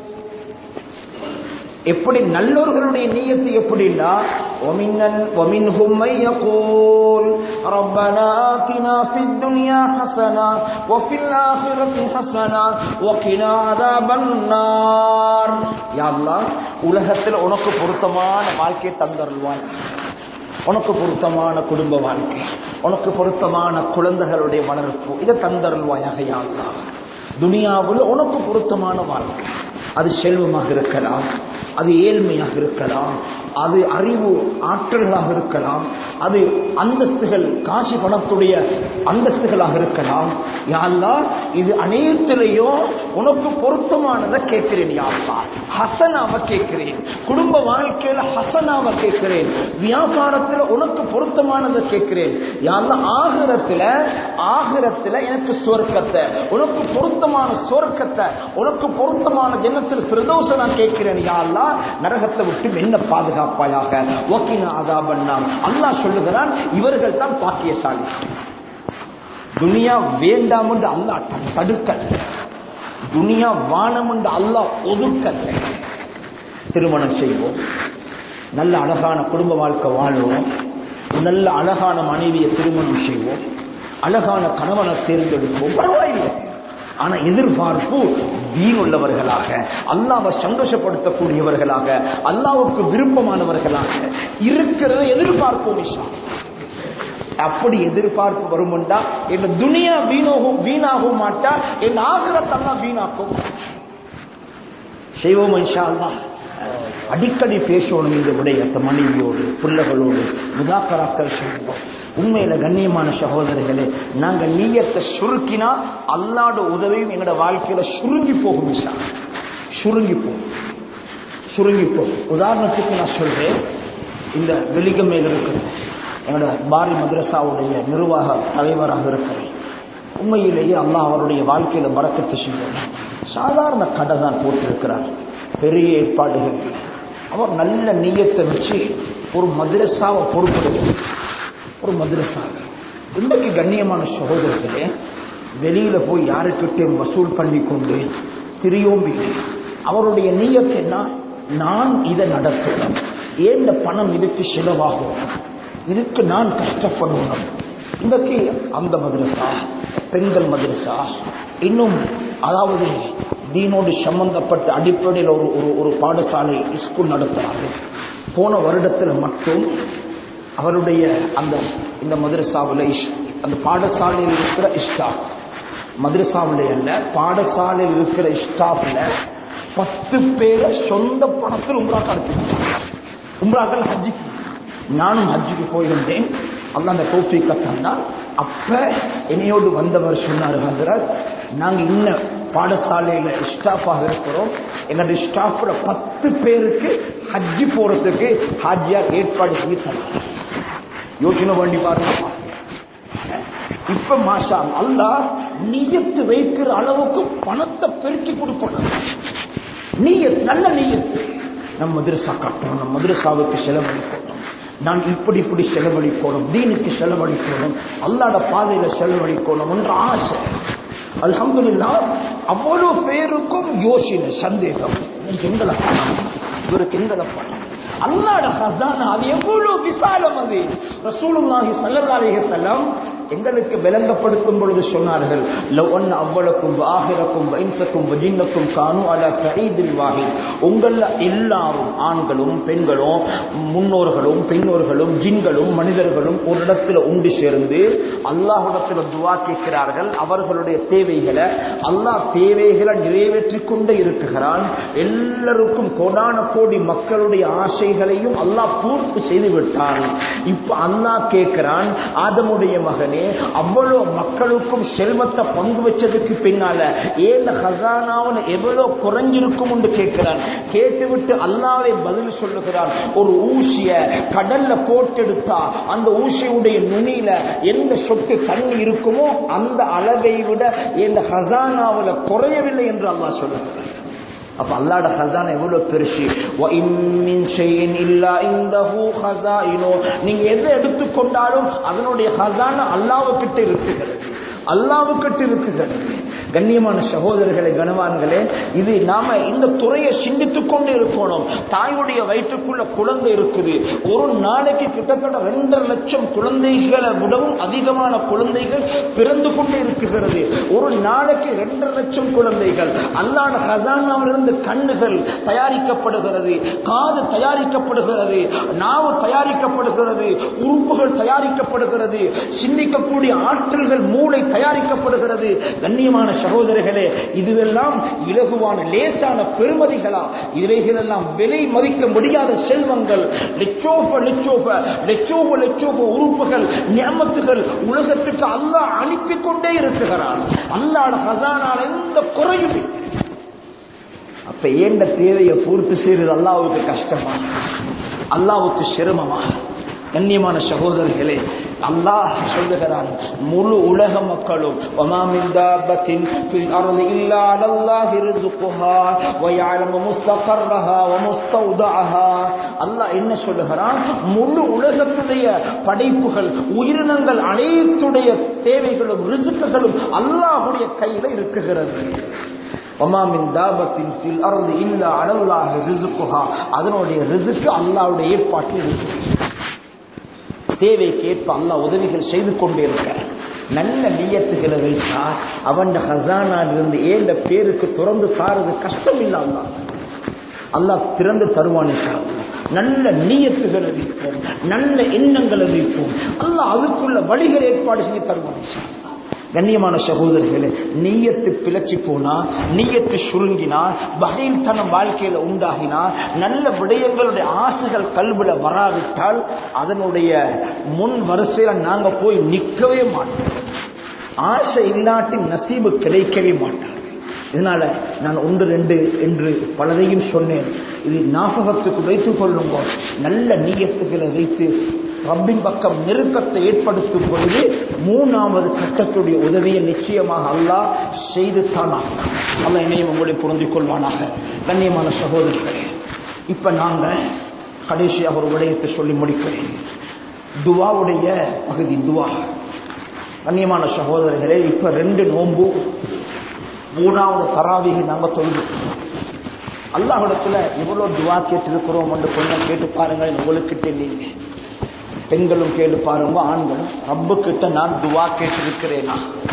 எப்படி நல்லோர்களுடைய நீயத்து எப்படின்னா ومن ومنهم من يقول ربنا آتنا في الدنيا حسنة وفي الآخرة حسنة وقنا عذاب النار يا الله உலகத்தில் உனக்கு பொருத்தமான வாழ்க்கையை தந்தருள்வாய் உனக்கு பொருத்தமான குடும்ப வாழ்க்கை உனக்கு பொருத்தமான குழந்தைகளுடைய வளர்ப்பு இதை தந்தருள்வாயாக யா அல்லாஹ் துனியாவில் உனக்கு பொருத்தமான வாழ்க்கை அது செல்வமாக இருக்கலாம் அது ஏழ்மையாக இருக்கலாம் அது அறிவு ஆற்றல்களாக இருக்கலாம் அது அந்தஸ்துகள் காசி பணத்துடைய அந்தஸ்துகளாக இருக்கலாம் யாழ்லா இது அனைத்திலையும் உனக்கு பொருத்தமானதை கேட்கிறேன் யாழ்லா ஹசனாவை கேட்கிறேன் குடும்ப வாழ்க்கையில ஹசனாவை கேட்கிறேன் வியாபாரத்துல உனக்கு பொருத்தமானதை கேட்கிறேன் யாழ்லா ஆகிரத்துல ஆகிரத்துல எனக்கு சுவர்க்கத்தை உனக்கு பொருத்தமான சுவர்க்கத்தை உனக்கு பொருத்தமான ஜென்மத்தில் பிரதோஷ நான் கேட்கிறேன் யாழ்லா நரகத்தை விட்டு என்ன பாதுகாப்பாயாக ஓக்கின அதாபன்னா அல்லாஹ் சொல்லுகிறான் இவர்கள் தான் பாக்கியசாலி துனியா வேண்டாம் என்று அல்லாஹ் தடுக்கல் துனியா வானம் என்று அல்லாஹ் ஒதுக்கல் திருமணம் செய்வோம் நல்ல அழகான குடும்ப வாழ்க்கை வாழ்வோம் நல்ல அழகான மனைவியை திருமணம் செய்வோம் அழகான கணவனை தேர்ந்தெடுப்போம் பரவாயில்லை ஆனா எதிர்பார்ப்பு தீன் உள்ளவர்களாக அல்லாவை சந்தோஷப்படுத்தக்கூடியவர்களாக அல்லாவுக்கு விருப்பமானவர்களாக இருக்கிறத எதிர்பார்ப்போம் இஷா அப்படி எதிர்பார்ப்பு வருமுண்டா என் துனியா வீணாகும் வீணாகவும் மாட்டா என் ஆகிரத்தெல்லாம் வீணாக்கும் செய்வோம் இன்ஷா அல்லா அடிக்கடி பேசணும் இந்த விடயத்தை மனைவியோடு பிள்ளைகளோடு முதாக்கராக்கள் செய்வோம் உண்மையில கண்ணியமான சகோதரர்களே நாங்க நீயத்தை சுருக்கினா அல்லாட உதவியும் எங்களோட வாழ்க்கையில சுருங்கி போகும் விஷா சுருங்கி போகும் சுருங்கி போகும் உதாரணத்துக்கு நான் சொல்றேன் இந்த வெளிக மேல இருக்கிற என்னோட பாரி மദ്രസാவுடைய நிர்வாக தலைவராக இருக்கிறேன் உண்மையிலேயே அல்லாஹ் அவருடைய வாழ்க்கையில பறக்கத்து செய்வோம் சாதாரண கடை தான் போட்டிருக்கிறார் பெரிய ஏற்பாடுகள் அவர் நல்ல நீயத்தை வச்சு ஒரு மദ്രസാவை பொறுப்படுகிறார் ஒரு மதுரசா இன்றைக்கு கண்ணியமான சகோதரர்களே வெளியில போய் யாருக்கிட்டையும் வசூல் பண்ணி கொண்டு திரியோம்பி அவருடைய நீயத்து என்ன நான் இதை நடத்தணும் ஏன் இந்த பணம் இதுக்கு செலவாகும் இதுக்கு நான் கஷ்டப்படணும் இன்றைக்கு அந்த மதுரசா பெண்கள் மதுரசா இன்னும் அதாவது தீனோடு சம்பந்தப்பட்ட அடிப்படையில் ஒரு ஒரு ஒரு பாடசாலை ஸ்கூல் நடத்துறாங்க போன வருடத்தில் மட்டும் அவருடைய அந்த இந்த மதுரசாவில் அந்த பாடசாலையில் இருக்கிற ஸ்டாஃப் மதுரசாவில் அல்ல பாடசாலையில் இருக்கிற ஸ்டாஃப்ல பத்து பேரை சொந்த பணத்தில் உம்ராக்கு அனுப்பினாங்க உம்ராக்கள் ஹஜ்ஜிக்கு நானும் ஹஜ்ஜுக்கு போயிருந்தேன் அல்ல அந்த கோப்பைக்கு தந்தால் அப்ப என்னையோடு வந்தவர் சொன்னார் ஹசரத் நாங்க இன்னும் பாடசாலையில ஸ்டாஃபாக இருக்கிறோம் என்னுடைய ஸ்டாஃப்ல பத்து பேருக்கு ஹஜ்ஜி போறதுக்கு ஹாஜியா ஏற்பாடு செய்ய தந்தார் யோசனை பண்ணி பாருங்க இப்ப மாஷா அல்லா நீயத்து வைக்கிற அளவுக்கு பணத்தை பெருக்கி கொடுக்கணும் நீயத் நல்ல நீயத்து நம்ம மதுரசா கட்டணும் நம்ம மதுரசாவுக்கு செலவழிக்கணும் நான் இப்படி இப்படி செலவழிக்கணும் தீனுக்கு செலவழிக்கணும் அல்லாட பாதையில செலவழிக்கணும் என்ற ஆசை அல்ஹம்துலில்லா அவ்வளவு பேருக்கும் யோசனை சந்தேகம் இவருக்கு எங்களை பணம் இவருக்கு எங்களை பணம் அல்லாட ஹசானா அது எவ்வளவு விசாலம் அது ரசூலுல்லாஹி ஸல்லல்லாஹு அலைஹி வஸல்லம் எங்களுக்கு விளங்கப்படுத்தும் பொழுது சொன்னார்கள் லவ் அன் அவ்வளக்கும் ஆகிரக்கும் வைன்சக்கும் வஜின்னக்கும் கானு அல சஈதில் வாஹித் உங்கள எல்லாரும் ஆண்களும் பெண்களும் முன்னோர்களும் பெண்ணோர்களும் ஜின்களும் மனிதர்களும் ஒரு இடத்துல உண்டு சேர்ந்து அல்லாஹிடத்துல துவா கேட்கிறார்கள் அவர்களுடைய தேவைகளை அல்லாஹ் தேவைகளை நிறைவேற்றிக் கொண்டே இருக்குகிறான் எல்லாருக்கும் கோடான கோடி மக்களுடைய ஆசைகளையும் அல்லாஹ் பூர்த்தி செய்து விட்டான் இப்ப அல்லாஹ் கேட்கிறான் ஆதமுடைய மகனே அவ்வளவு மக்களுக்கும் செல்வத்தை பங்கு வச்சதுக்கு பின்னால ஏன் ஹசானாவில் எவ்வளவு குறைஞ்சிருக்கும் என்று கேட்கிறான் கேட்டுவிட்டு அல்லாவே பதில் சொல்லுகிறான் ஒரு ஊசிய கடல்ல போட்டெடுத்தா அந்த ஊசியுடைய நுனியில எந்த சொட்டு தண்ணி இருக்குமோ அந்த அளவை விட இந்த ஹசானாவில் குறையவில்லை என்று அல்லாஹ் சொல்லுகிறான் அப்ப அல்லாட ஹசானா எவ்வளவு பெருசு நீங்க எதை எடுத்துக்கொண்டாலும் அதனுடைய ஹசானா அல்லாவுக்கிட்ட இருக்குகிறது அல்லாவுக்கிட்ட இருக்குகிறது கண்ணியமான சகோதரர்களே கனவான்களே இது நாம இந்த துறையை சிந்தித்துக் கொண்டு இருக்கணும் தாயுடைய வயிற்றுக்குள்ள குழந்தை இருக்குது ஒரு நாளைக்கு கிட்டத்தட்ட ரெண்டரை லட்சம் குழந்தைகளை விடவும் அதிகமான குழந்தைகள் பிறந்து கொண்டே இருக்குகிறது ஒரு நாளைக்கு ரெண்டரை லட்சம் குழந்தைகள் அல்லாட ஹசானாவிலிருந்து கண்ணுகள் தயாரிக்கப்படுகிறது காது தயாரிக்கப்படுகிறது நாவு தயாரிக்கப்படுகிறது உறுப்புகள் தயாரிக்கப்படுகிறது சிந்திக்கக்கூடிய ஆற்றல்கள் மூளை தயாரிக்கப்படுகிறது கண்ணியமான சகோதரர்களே இதுவெல்லாம் இலகுவான லேசான பெருமதிகளா இவைகளெல்லாம் விலை மதிக்க முடியாத செல்வங்கள் லட்சோப லட்சோப லட்சோப லட்சோப உறுப்புகள் நியமத்துகள் உலகத்துக்கு அல்லாஹ் அனுப்பி கொண்டே இருக்கிறான் அல்லாட ஹசானால் எந்த குறையும் இல்லை. அப்ப ஏண்ட தேவையை பூர்த்தி செய்வது அல்லாவுக்கு கஷ்டமா அல்லாவுக்கு சிரமமா கண்ணியமான சகோதரர்களே அல்லாஹ் சொல்லுகிறான் முழு உலக மக்களும் وَمَا مِن دَابَّةٍ فِي الْأَرْضِ إِلَّا عَلَى اللَّهِ رِزْقُهَا وَيَعْلَمُ مُسْتَقَرَّهَا وَمُسْتَوْدَعَهَا அல்லாஹ் என்ன சொல்லுகிறான் முழு உலகத்துடைய படைப்புகள் உயிரினங்கள் அனைத்துடைய தேவைகளும் ரிசுக்குகளும் அல்லாஹ்வுடைய கையில இருக்குகிறது ஒமாமின் தாபத்தின் சில் அறந்து இல்ல அளவுலாக ரிசுக்குஹா அதனுடைய ரிசுக்கு அல்லாவுடைய ஏற்பாட்டில் இருக்கு தேவைக்கு ஏற்ப அல்லாஹ் உதவிகள் செய்து கொண்டே இருக்க நல்ல நீயத்துகளை வைத்தா அவன் ஹசானாலிருந்து ஏந்த பேருக்கு திறந்து தாரது கஷ்டம் இல்ல அல்லா அல்லாஹ் திறந்து தருவான் நல்ல நீயத்துகளை வைப்போம் நல்ல எண்ணங்களை வைப்போம் அல்லாஹ் அதுக்குள்ள வழிகள் ஏற்பாடு செஞ்சு தருவான் இன்ஷா அல்லாஹ். கண்ணியமான சகோதரர்களே நீயத்து பிழைச்சி போனா நீயத்து சுருங்கினா பகையில் தனம் வாழ்க்கையில உண்டாகினா நல்ல விடயங்களுடைய ஆசைகள் கல்வில வராவிட்டால் அதனுடைய முன் வரிசையில நாங்க போய் நிற்கவே மாட்டோம் ஆசை இல்லாட்டி நசீபு கிடைக்கவே மாட்டோம் இதனால நான் ஒன்று ரெண்டு என்று பலரையும் சொன்னேன் இது ஞாபகத்துக்கு வைத்துக் கொள்ளுங்க நல்ல நீயத்துகளை வைத்து ரப்பின் பக்கம் நெருக்கத்தை ஏற்படுத்தும் பொழுது மூணாவது கட்டத்துடைய உதவியை நிச்சயமாக அல்லாஹ் செய்து தான் அல்ல இணையம் உங்களை புரிந்து கொள்வானாக கண்ணியமான சகோதரர்களே இப்ப நாங்க கடைசியாக ஒரு விடயத்தை சொல்லி முடிக்கிறேன் துவாவுடைய பகுதி துவா கண்ணியமான சகோதரர்களே இப்ப ரெண்டு நோன்பு மூணாவது தராவிகை நாங்க தொழுது அல்லாஹிடத்துல இவ்வளவு துவா கேட்டிருக்கிறோம் என்று கொஞ்சம் கேட்டு பாருங்கள் உங்களுக்கிட்ட நீங்க பெண்களும் கேட்டு பாருங்க ஆண்களும் ரப்பு கிட்ட நான் துவா கேட்டிருக்கிறேனா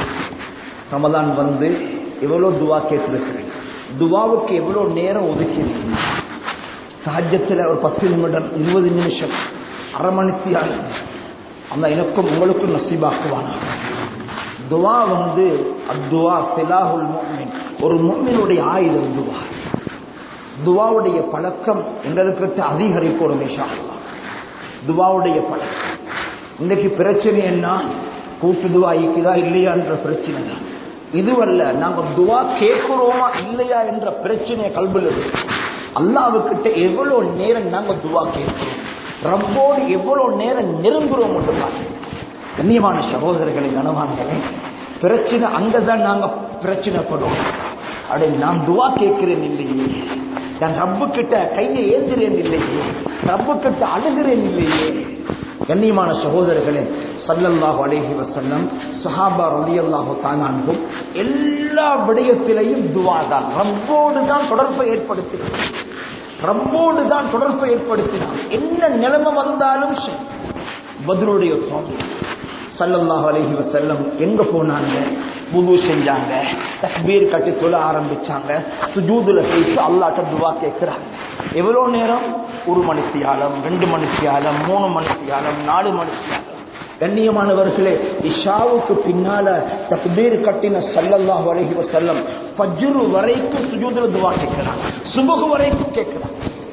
ரமதான் வந்து எவ்வளவு துவா கேட்டிருக்கிறேன் துவாவுக்கு எவ்வளவு நேரம் ஒதுக்கிறீங்க சாஜ்யத்தில் ஒரு பத்து நிமிடம் இருபது நிமிஷம் அரை மணித்தியால் அந்த எனக்கும் உங்களுக்கும் நசீபாக்குவானா துவா வந்து அத்துவா சிலாஹுல் முஃமின் ஒரு முஃமினுடைய ஆயுதம் துவா துவாவுடைய பழக்கம் எங்களுக்கு அதிகரிக்கணும் இன்ஷா அல்லாஹ் துவாவுடைய பழக்கம் இன்னைக்கு பிரச்சனை என்ன கூட்டு துவா இருக்குதா இல்லையான்ற பிரச்சனை தான் இதுவல்ல நாங்க துவா கேட்கிறோமா இல்லையா என்ற பிரச்சனையை கல்வியில் இருக்கு அல்லாவுக்கிட்ட எவ்வளவு நேரம் நாங்க துவா கேட்கிறோம் ரப்போடு எவ்வளவு நேரம் நெருங்குறோம் மட்டும்தான் கண்ணியமான சகோதரர்களை கனவான்களே பிரச்சனை அங்கதான் நாங்க பிரச்சனைப்படுவோம் அடே நான் துவா கேட்கிறேன் இல்லையே நான் ரப்பு கிட்ட கையை ஏந்துறேன் இல்லையே ரப்பு கிட்ட அழுகிறேன் இல்லையே கண்ணியமான சகோதரர்களே சல்லல்லாஹு அலைஹி வஸல்லம் சஹாபா ரலியல்லாஹு தானான்கும் எல்லா விடயத்திலையும் துவா தான் ரப்போடு தான் தொடர்பை ஏற்படுத்தினார் ரப்போடு தான் தொடர்பை ஏற்படுத்தினார் என்ன நிலைமை வந்தாலும் சரி பதிலுடைய சுவாமி சல்லல்லாஹு அலைஹி வஸல்லம் எங்க போனாங்க வுது செஞ்சாங்க தக்பீர் கட்டி தொழ ஆரம்பிச்சாங்க சுஜூதுல போயிட்டு அல்லாஹ்ட்ட துவா கேட்கிறாங்க எவ்வளவு நேரம் ஒரு மணித்தியாலம் ரெண்டு மணித்தியாலம் மூணு மணித்தியாலம் நாலு மணித்தியாலம் கண்ணியமானவர்களே இஷாவுக்கு பின்னால தக்பீர் கட்டின சல்லல்லாஹு அலைஹி வஸல்லம் ஃபஜ்ரு வரைக்கும் சுஜூதுல துவா கேட்கிறாங்க சுபஹு வரைக்கும் கேட்கிறாங்க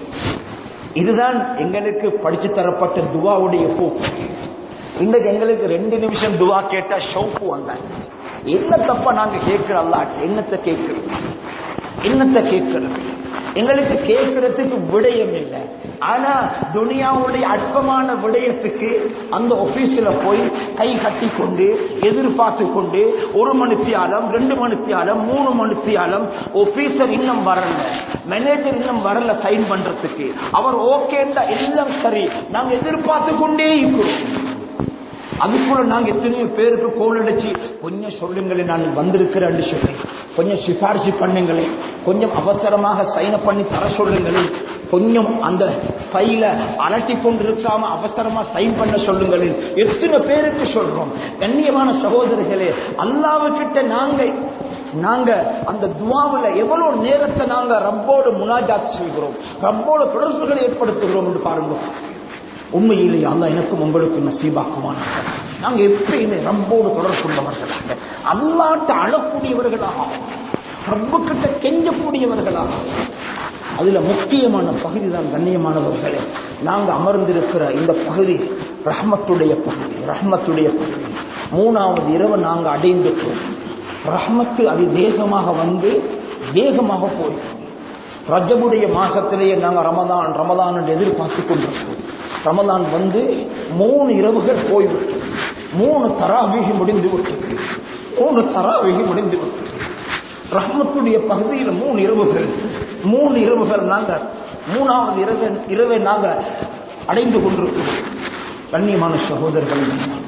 இதுதான் எங்களுக்கு படிச்சு தரப்பட்ட துவாவுடைய போக்கு இன்றைக்கு எங்களுக்கு ரெண்டு நிமிஷம் துவா கேட்டா ஷவுக்கு வந்தாங்க என்ன தப்ப நாங்க கேட்கிறோம் அல்லாஹ் என்னத்தை கேட்கிறோம் என்னத்தை கேட்கிறோம் எங்களுக்கு கேட்கறதுக்கு விடயம் இல்லை ஆனா துனியாவுடைய அற்பமான விடயத்துக்கு அந்த ஆபீஸ்ல போய் கை கட்டி கொண்டு எதிர்பார்த்து கொண்டு ஒரு மணித்தியாலம் ரெண்டு மணித்தியாலம் மூணு மணித்தியாலம் ஆபீசர் இன்னும் வரல மேனேஜர் இன்னும் வரல சைன் பண்றதுக்கு அவர் ஓகேண்டா எல்லாம் சரி நாங்க எதிர்பார்த்து கொண்டே இருக்கிறோம் அதுக்குள்ள நாங்க எத்தனையோ பேருக்கு கோல் அடிச்சு கொஞ்சம் சொல்லுங்களேன் நான் வந்திருக்கிறேன் சொல்லி கொஞ்சம் சிபாரிசு பண்ணுங்களேன் கொஞ்சம் அவசரமாக சைன் பண்ணி தர சொல்லுங்களேன் கொஞ்சம் அந்த ஃபைல அலட்டி கொண்டிருக்காம அவசரமா சைன் பண்ண சொல்லுங்களேன் எத்தனை பேருக்கு சொல்றோம் கண்ணியமான சகோதரர்களே அல்லாவுக்கிட்ட நாங்க நாங்க அந்த துவாவுல எவ்வளவு நேரத்தை நாங்க ரப்போடு முனாஜாத் செய்கிறோம் ரப்போடு தொடர்புகளை ஏற்படுத்துகிறோம் என்று பாருங்க உண்மையிலேயே அல்ல எனக்கும் உங்களுக்கும் நசீபாக்குவானாக நாங்க எப்பயுமே ரப்போடு தொடர்புள்ளவர்களாக அல்லாட்ட அழக்கூடியவர்களாக ரப்பு கிட்ட கெஞ்சக்கூடியவர்களாக அதுல முக்கியமான பகுதி தான் கண்ணியமானவர்களே நாங்க அமர்ந்திருக்கிற இந்த பகுதி ரஹ்மத்துடைய பகுதி ரஹ்மத்துடைய பகுதி மூணாவது இரவு நாங்க அடைந்துட்டோம் ரஹ்மத்து அது வேகமாக வந்து வேகமாக போயிடும் ரஜபுடைய மாசத்திலேயே நாங்க ரமதான் ரமதான் என்று எதிர்பார்த்து கொண்டிருக்கோம் ரமதான் வந்து மூணு இரவுகள் போய்விட்டு மூணு தராவிகி முடிந்து விட்டது மூணு தராவிகி முடிந்து விட்டது ரஹ்மத்துடைய பகுதியில் மூணு இரவுகள் மூணு இரவுகள் நாங்க மூணாவது இரவு இரவை நாங்க அடைந்து கொண்டிருக்கிறோம் கண்ணியமான சகோதரர்கள்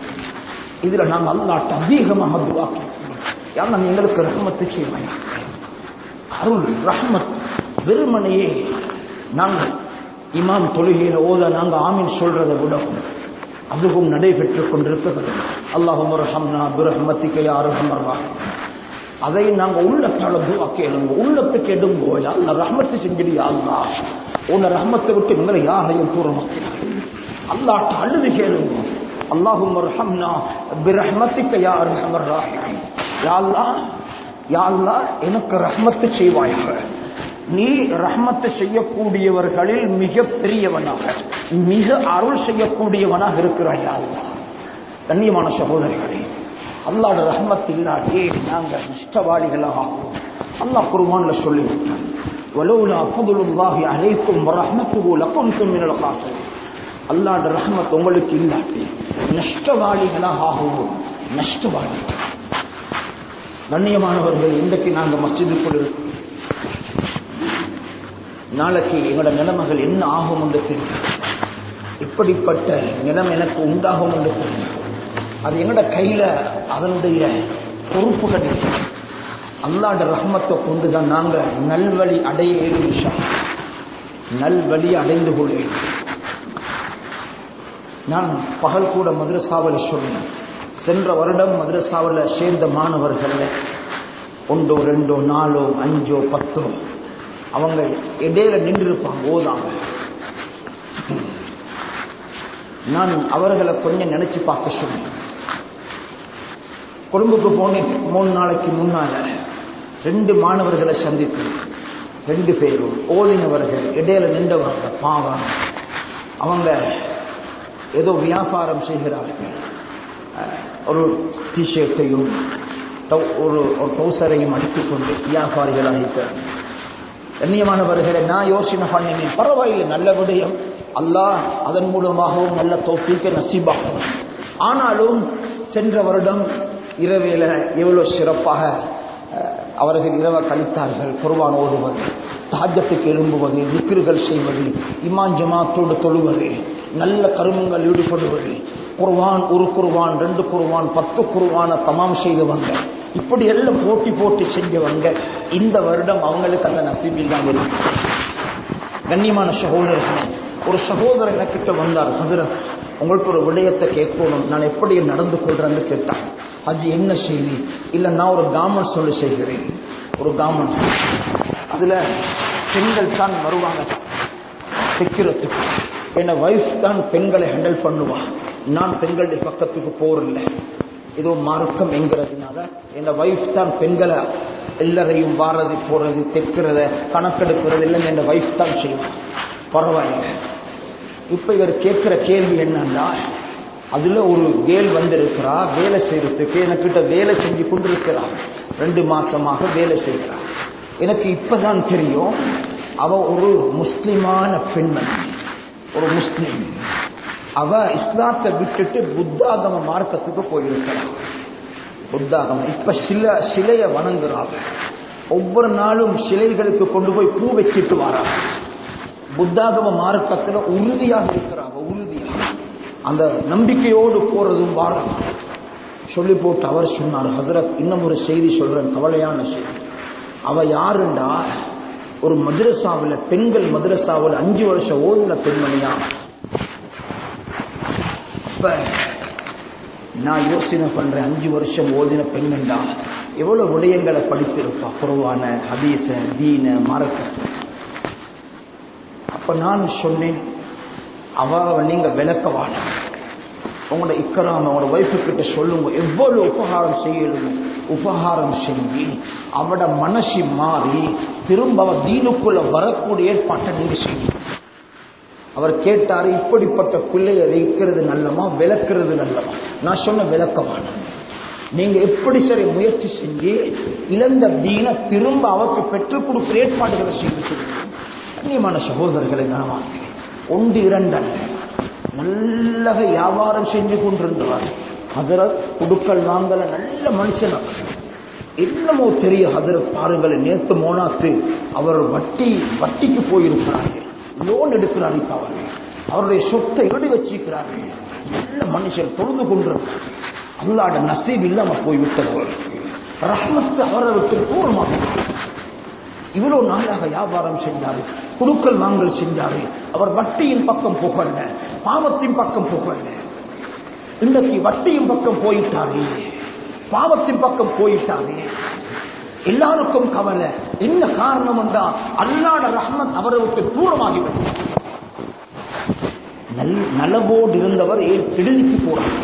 இதுல நாங்க அல்லாட்ட அதிகமாக துவாக்கி யாரா எங்களுக்கு ரஹ்மத்து செய்வாங்க அருள் ரஹ்மத் வெறுமனையே நாங்கள் இமாம் தொழுகையில ஓத நாங்க ஆமீன் சொல்றதை விட அதுவும் நடைபெற்றுக் கொண்டிருக்கிறது அல்லாஹும் ரஹம்னா பிரஹ்மத்திக்கு யாரும் அதை நாங்க உள்ளத்தால துவா கேளுங்க உள்ளத்துக்கு எடுங்கோ அல்ல ரஹ்மத்து செஞ்சிடியா அல்லா உன்னை ரஹ்மத்தை விட்டு எங்களை யாரையும் தூரமாக்கிறார் அல்லாட்ட அழுது கேளுங்க அல்லாஹும் ரஹம்னா பிரஹ்மத்திக்கு யார் யாழ்லா யாழ்லா எனக்கு ரஹ்மத்து செய்வாயாக நீ ரஹ்மத்தை செய்யக்கூடியவர்களில் மிக பெரியவனாக மிக அருள் செய்யக்கூடியவனாக இருக்கிறாய் அல்லா கண்ணியமான சகோதரிகளே அல்லாட ரஹ்மத் இல்லாட்டே நாங்கள் நஷ்டவாளிகளாக ஆகும் அல்லாஹ் குருமான்ல சொல்லிவிட்டான் வலவுலா ஃபதுலுல்லாஹி அலைக்கும் வரஹ்மத்துஹு லகுன்தும் மினல் காசிரின் அல்லாஹ்வுடைய ரஹ்மத் உங்களுக்கு இல்லாட்டி நஷ்டவாளிகளாக ஆகுவோம் நஷ்டவாளி கண்ணியமானவர்கள் இன்றைக்கு நாங்கள் மஸ்ஜிதுக்குள் இருக்கோம் நாளைக்கு எங்களோட நிலைமைகள் என்ன ஆகும் என்று தெரியும் இப்படிப்பட்ட நிலைமை எனக்கு உண்டாகும் என்று தெரியும் அது எங்களோட கையில அதனுடைய பொறுப்புகள் இல்லை அல்லாட ரஹ்மத்தை கொண்டுதான் நாங்க நல்வழி அடைய விஷயம் நல்வழி அடைந்து கொள்வேன் நான் பகல் கூட மதுரசாவில் சொன்னேன் சென்ற வருடம் மதுரசாவில் சேர்ந்த மாணவர்கள் ஒன்றோ ரெண்டோ நாலோ அஞ்சோ பத்தோ அவங்க இடையில நின்று இருப்பாங்க ஓதாங்க நான் அவர்களை கொஞ்சம் நினைச்சு பார்க்க சொன்னேன் கொழும்புக்கு போனேன் மூணு நாளைக்கு முன்னால ரெண்டு மாணவர்களை சந்தித்து ரெண்டு பேரும் ஓதினவர்கள் இடையில நின்றவங்க பாவம் அவங்க ஏதோ வியாபாரம் செய்கிறார்கள் ஒரு டிஷர்ட்டையும் ஒரு டவுசரையும் அடித்துக்கொண்டு வியாபாரிகளாக இருக்கிறார்கள் கண்ணியமானவர்களை நான் யோசனை பண்ணினேன் பரவாயில்லை நல்ல விடயம் அல்லாஹ் அதன் மூலமாகவும் நல்ல தோப்பிக்க நசீபாகும் ஆனாலும் சென்ற வருடம் இரவேல எவ்வளவு சிறப்பாக அவர்கள் இரவ கழித்தார்கள் குர்பான் ஓதுவது தாஜத்துக்கு எழும்புவது விக்கிர்கள் செய்வது இமான் ஜமாத்தோடு தொழுவது நல்ல கருமங்கள் ஈடுபடுவது குர்வான் ஒரு குர்வான் ரெண்டு குர்வான் பத்து குர்வான தமாம் செய்தவங்க இப்படி எல்லாம் போட்டி போட்டி செஞ்சவங்க இந்த வருடம் அவங்களுக்கு அந்த நசீபில் தான் இருக்கு கண்ணியமான சகோதரர்கள் ஒரு சகோதரன் கிட்ட வந்தார் ஹதரத் உங்களுக்கு ஒரு விடயத்தை கேட்கணும் நான் எப்படி நடந்து கொள்றேன்னு கேட்டான் அது என்ன செய்தி இல்ல நான் ஒரு காமன் சொல்லி செய்கிறேன் ஒரு காமன் அதுல பெண்கள் தான் வருவாங்க தைக்கிறதுக்கு என்ன வைஃப் தான் பெண்களை ஹேண்டில் பண்ணுவா நான் பெண்களுடைய பக்கத்துக்கு போறதில்லை ஏதோ மார்க்கம் என்கிறதுனால என் வைஃப் தான் பெண்களை எல்லாரையும் வாரது போறது தைக்கிறத கணக்கெடுக்கிறது எல்லாம் என் வைஃப் தான் செய்வான் பரவாயில்லை இப்ப இவர் கேட்கிற கேள்வி என்னன்னா அதுல ஒரு கேள் வந்திருக்கிறா வேலை செய்யறதுக்கு எனக்கிட்ட வேலை செஞ்சு கொண்டிருக்கிறார் ரெண்டு மாசமாக வேலை செய்கிறார் எனக்கு இப்பதான் தெரியும் அவ ஒரு முஸ்லிமான பெண்மணி ஒரு முஸ்லிம் அவ இஸ்லாத்தை விட்டுட்டு புத்தாகம மார்க்கத்துக்கு போயிருக்கிறான் புத்தாகமம் இப்ப சில சிலைய வணங்குறாங்க ஒவ்வொரு நாளும் சிலைகளுக்கு கொண்டு போய் பூ வச்சுட்டு வராங்க புத்தாகம மார்க்கத்துல உறுதியாக இருக்கிறாங்க உறுதியாக அந்த நம்பிக்கையோடு போறதும் வாரம் சொல்லி போட்டு அவர் சொன்னார் ஹதரத் இன்னும் ஒரு செய்தி சொல்றேன் கவலையான செய்தி அவ யாருண்டா ஒரு மதுரசாவில் பெண்கள் மதுரசாவில் அஞ்சு வருஷம் ஓதுன பெண்மணியா அப்ப நான் யோசனை பண்றேன் அஞ்சு வருஷம் ஓதின பெண்மண்டா எவ்வளவு விடயங்களை படித்திருப்பா குருவான ஹதீச தீன மரக்க அப்ப நான் சொன்னேன் அவ நீங்க விளக்கவான உங்களோட இக்கராம உங்களோட ஒய்ஃபு கிட்ட சொல்லுங்க எவ்வளவு உபகாரம் செய்யணும் உபகாரம் செஞ்சு அவட மனசு மாறி திரும்ப அவ தீனுக்குள்ள வரக்கூடிய ஏற்பாட்டை நீங்க செய்யணும் அவர் கேட்டாரு இப்படிப்பட்ட பிள்ளைய வைக்கிறது நல்லமா விளக்குறது நல்லமா நான் சொன்ன விளக்கமான நீங்க எப்படி சரி முயற்சி செஞ்சு இழந்த தீன திரும்ப அவருக்கு பெற்றுக் கொடுக்கிற ஏற்பாடுகளை செய்து கண்ணியமான சகோதரர்களை நான் ஒன்று இரண்டு நல்ல வியாபாரம் செஞ்சு கொண்டிருந்தார் ஹசரத் குடுக்கல் வாங்கல நல்ல மனுஷன் என்னமோ தெரிய ஹசரத் பாருங்கள் நேத்து மோனாத்து அவர் வட்டி வட்டிக்கு போயிருக்கிறார்கள் லோன் எடுக்கிறார் இப்ப அவர் அவருடைய சொத்தை எழுதி வச்சிருக்கிறார்கள் நல்ல மனுஷன் தொழுது கொண்டிருக்கிறார் அல்லாட நசீப் இல்லாம போய்விட்டது ரஹ்மத்து அவரை விட்டு தூரமாக இவ்வளவு நாளாக வியாபாரம் செஞ்சாரு குடுக்கல் வாங்கல் செஞ்சாரு அவர் வட்டியின் பக்கம் புகழ பாவத்தின் பக்கம் புகழ இன்றைக்கு வட்டியின் பக்கம் போயிட்டாரு பாவத்தின் பக்கம் போயிட்டாரு எல்லாருக்கும் கவலை என்ன காரணம் என்றா அல்லாட ரஹ்மத் அவரை விட்டு தூரமாகி நலவோடு இருந்தவர் பிடிதிக்கு போறார்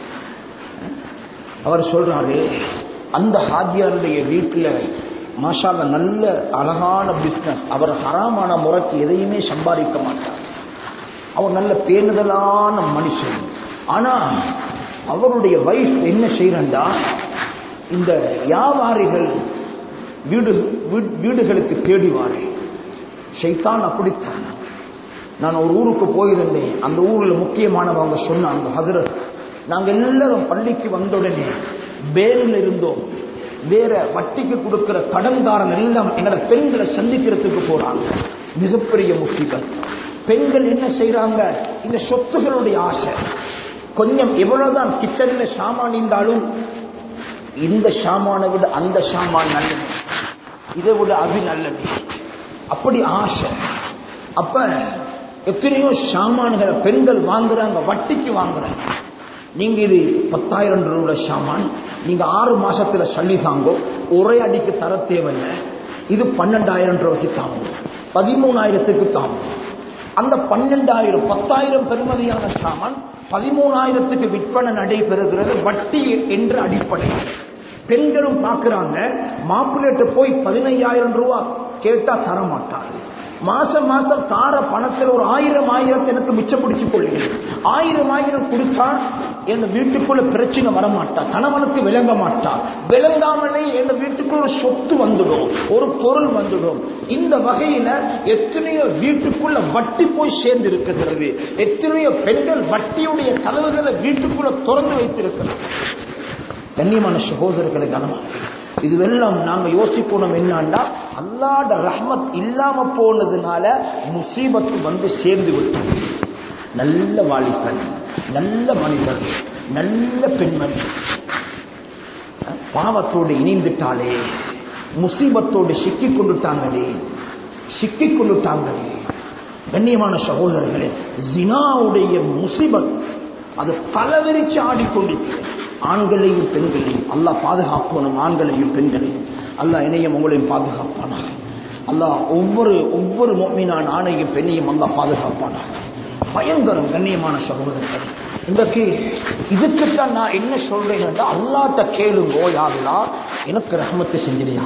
அவர் சொல்றாரு அந்த ஹாஜியாருடைய வீட்டுல மாஷால நல்ல அழகான பிசினஸ் அவர் ஹராமான முறைக்கு எதையுமே சம்பாதிக்க மாட்டார் அவர் நல்ல பேணுதலான மனுஷன் ஆனா அவருடைய வைஃப் என்ன செய்யறா இந்த வியாபாரிகள் வீடு வீடுகளுக்கு தேடிவாரு ஷைத்தான் அப்படித்தான் நான் ஒரு ஊருக்கு போயிருந்தேன் அந்த ஊர்ல முக்கியமானவங்க சொன்னாங்க ஹதரத் நாங்க எல்லாரும் பள்ளிக்கு வந்த உடனே பேரில் இருந்தோம் வேற வட்டிக்கு கொடுக்கிற கடன்காரன் எல்லாம் எங்களை பெண்களை சந்திக்கிறதுக்கு போறாங்க மிகப்பெரிய முக்கியம் பெண்கள் என்ன செய்யறாங்க இந்த சொத்துகளுடைய ஆசை கொஞ்சம் எவ்வளவுதான் கிச்சன்ல சாமான் இருந்தாலும் இந்த சாமானை விட அந்த சாமான் நல்லது இதை விட அது நல்லது அப்படி ஆசை அப்ப எத்தனையோ சாமான்களை பெண்கள் வாங்குறாங்க வட்டிக்கு வாங்குறாங்க நீங்க இது பத்தாயிரம் ரூபாய் சாமான் நீங்க ஆறு மாசத்துல சல்லி தாங்கோ ஒரே அடிக்கு தர தேவையில்லை இது பன்னெண்டாயிரம் ரூபாய்க்கு தாங்கும் பதிமூணாயிரத்துக்கு தாங்கும் அந்த பன்னெண்டாயிரம் பத்தாயிரம் பெருமதியான சாமான் பதிமூணாயிரத்துக்கு விற்பனை நடைபெறுகிறது வட்டி என்ற அடிப்படையில் பெண்களும் பார்க்கிறாங்க மாப்பிள்ளைட்டு போய் பதினையாயிரம் ரூபாய் கேட்டா தர மாட்டாங்க மாசம் மாசம் தார பணத்தில் ஒரு ஆயிரம் ஆயிரத்தை எனக்கு மிச்சம் பிடிச்சு கொள்கிறேன் ஆயிரம் ஆயிரம் கொடுத்தா என் வீட்டுக்குள்ள பிரச்சனை வரமாட்டா கணவனுக்கு விளங்க மாட்டா விளங்காமலே என் வீட்டுக்குள்ள ஒரு சொத்து வந்துடும் ஒரு பொருள் வந்துடும் இந்த வகையில எத்தனையோ வீட்டுக்குள்ள வட்டி போய் சேர்ந்து இருக்கிறது எத்தனையோ பெண்கள் வட்டியுடைய கதவுகளை வீட்டுக்குள்ள திறந்து வைத்திருக்கிறது கண்ணியமான சகோதரர்களை கனமா இதுவெல்லாம் நாங்க யோசிக்கணும் என்னன்னா அல்லாட ரஹ்மத் இல்லாம போனதுனால முசீபத்து வந்து சேர்ந்து விட்டது நல்ல வாலிபன் நல்ல மனிதன் நல்ல பெண்மணி பாவத்தோடு இணைந்துட்டாலே முசீபத்தோடு சிக்கிக் கொண்டுட்டாங்களே சிக்கிக் கொண்டுட்டாங்களே கண்ணியமான சகோதரர்களே ஜினாவுடைய முசிபத் அது பலவரிச்சு ஆடிக்கொண்டிருக்கிறது ஆண்களையும் பெண்களையும் அல்லாஹ் பாதுகாக்கணும் ஆண்களையும் பெண்களையும் அல்லாஹ் இணையம் உங்களையும் பாதுகாப்பானாக அல்லாஹ் ஒவ்வொரு ஒவ்வொரு மொம்மினான் ஆணையும் பெண்ணையும் அல்லாஹ் பாதுகாப்பானாக பயங்கரம் கண்ணியமான சகோதரர்கள் இன்றைக்கு இதுக்குத்தான் நான் என்ன சொல்றேன் அல்லாட்ட கேளுங்கோ யாருலா எனக்கு ரஹமத்தை செஞ்சிடையா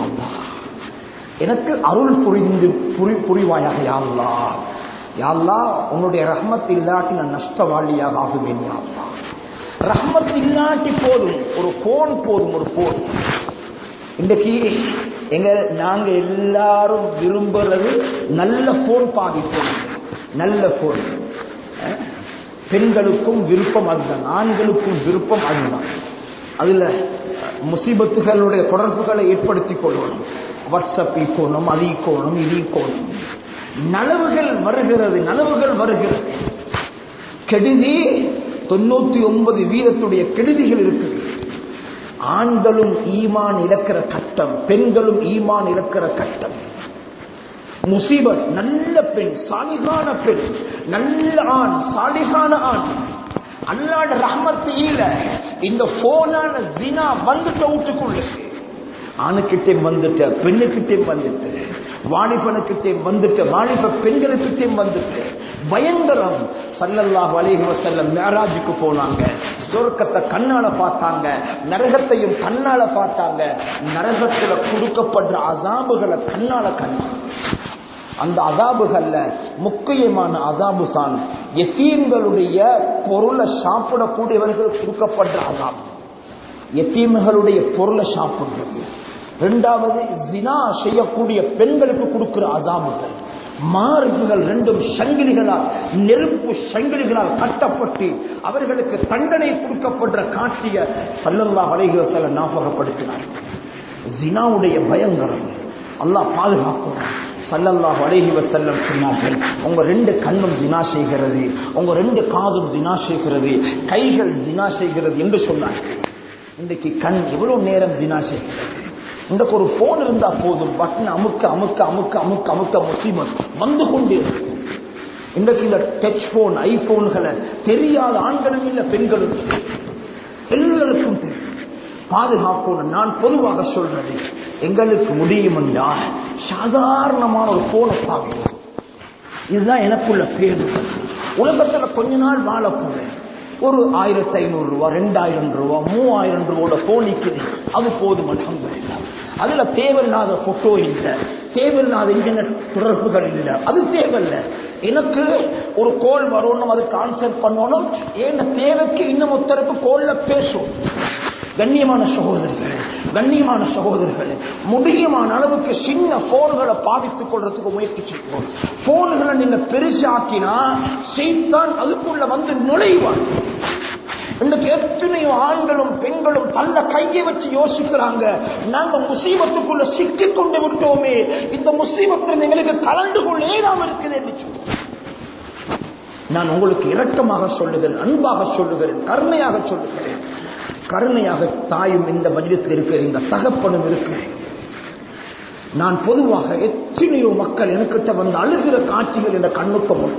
எனக்கு அருள் புரிந்து புரி புரிவாயாக யாருலா யாழ்லா உன்னுடைய ரஹமத் இல்லாட்டி நான் நஷ்டவாளியாக ஆகுவேன் யாழ்லா ரஹமத் இல்லாட்டி போதும் ஒரு போன் போதும் ஒரு போன் இன்றைக்கு எங்க நாங்க எல்லாரும் விரும்புறது நல்ல போன் பாதிப்போம் நல்ல போன் பெண்களுக்கும் விருப்பம் அதுதான் ஆண்களுக்கும் விருப்பம் அதுதான் அதுல முசீபத்துகளுடைய தொடர்புகளை ஏற்படுத்திக் கொள்ளணும் வாட்ஸ்அப் ஈக்கோணும் அது ஈக்கோணும் இது ஈக்கோணும் நலவுகள் வருகிறது நலவுகள் வருகிறது கெடுதி தொண்ணூத்தி ஒன்பது வீரத்துடைய கெடுதிகள் இருக்குது ஆண்களும் ஈமான் இழக்கிற கட்டம் பெண்களும் ஈமான் இழக்கிற கட்டம் முசீபத் நல்ல பெண் சாலிகான பெண் நல்ல ஆண் சாலிகான ஆண் அல்லாட ரஹமத்தியில இந்த போனான தினா வந்துட்ட வீட்டுக்குள்ள ஆணுக்கிட்டே வந்துட்ட பெண்ணுக்கிட்டே வந்துட்டு வாலிபனுக்கிட்டே வந்துட்டு வாலிப பெண்களுக்கிட்டே வந்துட்டு பயங்கரம் சல்லல்லாஹு அலைஹி வஸல்லம் மேராஜுக்கு போனாங்க சொர்க்கத்தை கண்ணால பார்த்தாங்க நரகத்தையும் கண்ணால பார்த்தாங்க நரகத்துல கொடுக்கப்படுற அதாபுகளை கண்ணால கண்ணால அந்த அதாபுகள்ல முக்கியமான அதாபு தான் எத்தீம்களுடைய பொருளை சாப்பிடக்கூடியவர்கள் கொடுக்கப்படுற அதாபு எத்தீம்களுடைய பொருளை சாப்பிடுறது இரண்டாவது ஜினா செய்யக்கூடிய பெண்களுக்கு கொடுக்கிற அதாபுகள் மார்புகள் ரெண்டும் சங்கிலிகளால் நெருப்பு சங்கிலிகளால் கட்டப்பட்டு அவர்களுக்கு தண்டனை கொடுக்கப்படுற காட்சிய சல்லல்லா வலைகளை சில ஞாபகப்படுத்தினார் ஜினாவுடைய பயங்கரம் அல்லாஹ் பாதுகாக்கும் சல்லல்லாஹ் அலைஹி வசல்லம் சொன்னார்கள் உங்க ரெண்டு கண்ணும் ஜினா செய்கிறது உங்க ரெண்டு காதும் ஜினா செய்கிறது கைகள் ஜினா செய்கிறது என்று சொன்னார்கள் இன்றைக்கு கண் எவ்வளவு நேரம் ஜினா செய்கிறது இன்றைக்கு ஒரு போன் இருந்தா போதும் பட்டன் அமுக்க அமுக்க அமுக்க அமுக்க அமுக்க முசீபத் வந்து கொண்டே இருக்கும் இன்றைக்கு இந்த டச் போன் ஐபோன்களை தெரியாத ஆண்களும் இல்லை பெண்களும் இல்லை. எல்லாருக்கும் தெரியும் பாதுகாப்போடு நான் பொதுவாக சொல்றது எங்களுக்கு முடியும் என்றால் சாதாரணமான ஒரு போனை பார்க்கணும் இதுதான் எனக்குள்ள பேரு உலகத்துல கொஞ்ச நாள் வாழ போறேன் ஒரு ஆயிரத்தி ஐநூறு ரூபா ரெண்டாயிரம் ரூபா மூவாயிரம் ரூபாயோட போன் நிற்குது அது போதும் அல்ஹம்துலில்லாஹ். அதுல தேவையில்லாத போட்டோ இல்லை தேவையில்லாத இன்டர்நெட் தொடர்புகள் இல்லை அது தேவையில்லை எனக்கு ஒரு கோல் வரணும் அதுக்கு ஆன்சர் பண்ணணும் ஏன் தேவைக்கு இன்னும் ஒருத்தருக்கு கோல்ல பேசும் கண்ணியமான சகோதரர்கள் கண்ணியமான சகோதரர்கள் முடியுமான அளவுக்கு சின்ன போன்களை பாதித்துக் கொள்றதுக்கு முயற்சி செய்வோம் போன்களை நீங்க பெருசாக்கினா செய்தான் அதுக்குள்ள வந்து நுழைவான் இன்றைக்கு எத்தனையோ ஆண்களும் பெண்களும் தந்த கையை வச்சு யோசிக்கிறாங்க நாங்க முசீபத்துக்குள்ள சிக்கிக் கொண்டு விட்டோமே இந்த முசீபத்தில் எங்களுக்கு கலந்து கொள்ள ஏதாம் இருக்குது என்று சொல்லி நான் உங்களுக்கு இரக்கமாக சொல்லுகிறேன் அன்பாக சொல்லுகிறேன் கருணையாக சொல்லுகிறேன் கருணையாக தாயும் இந்த மஜிலத்தில் இருக்கிற இந்த தகப்பனும் இருக்கிறேன் நான் பொதுவாக எத்தனையோ மக்கள் எனக்கிட்ட வந்து அழுகிற காட்சிகள் என்ற கண்ணுக்கு முன்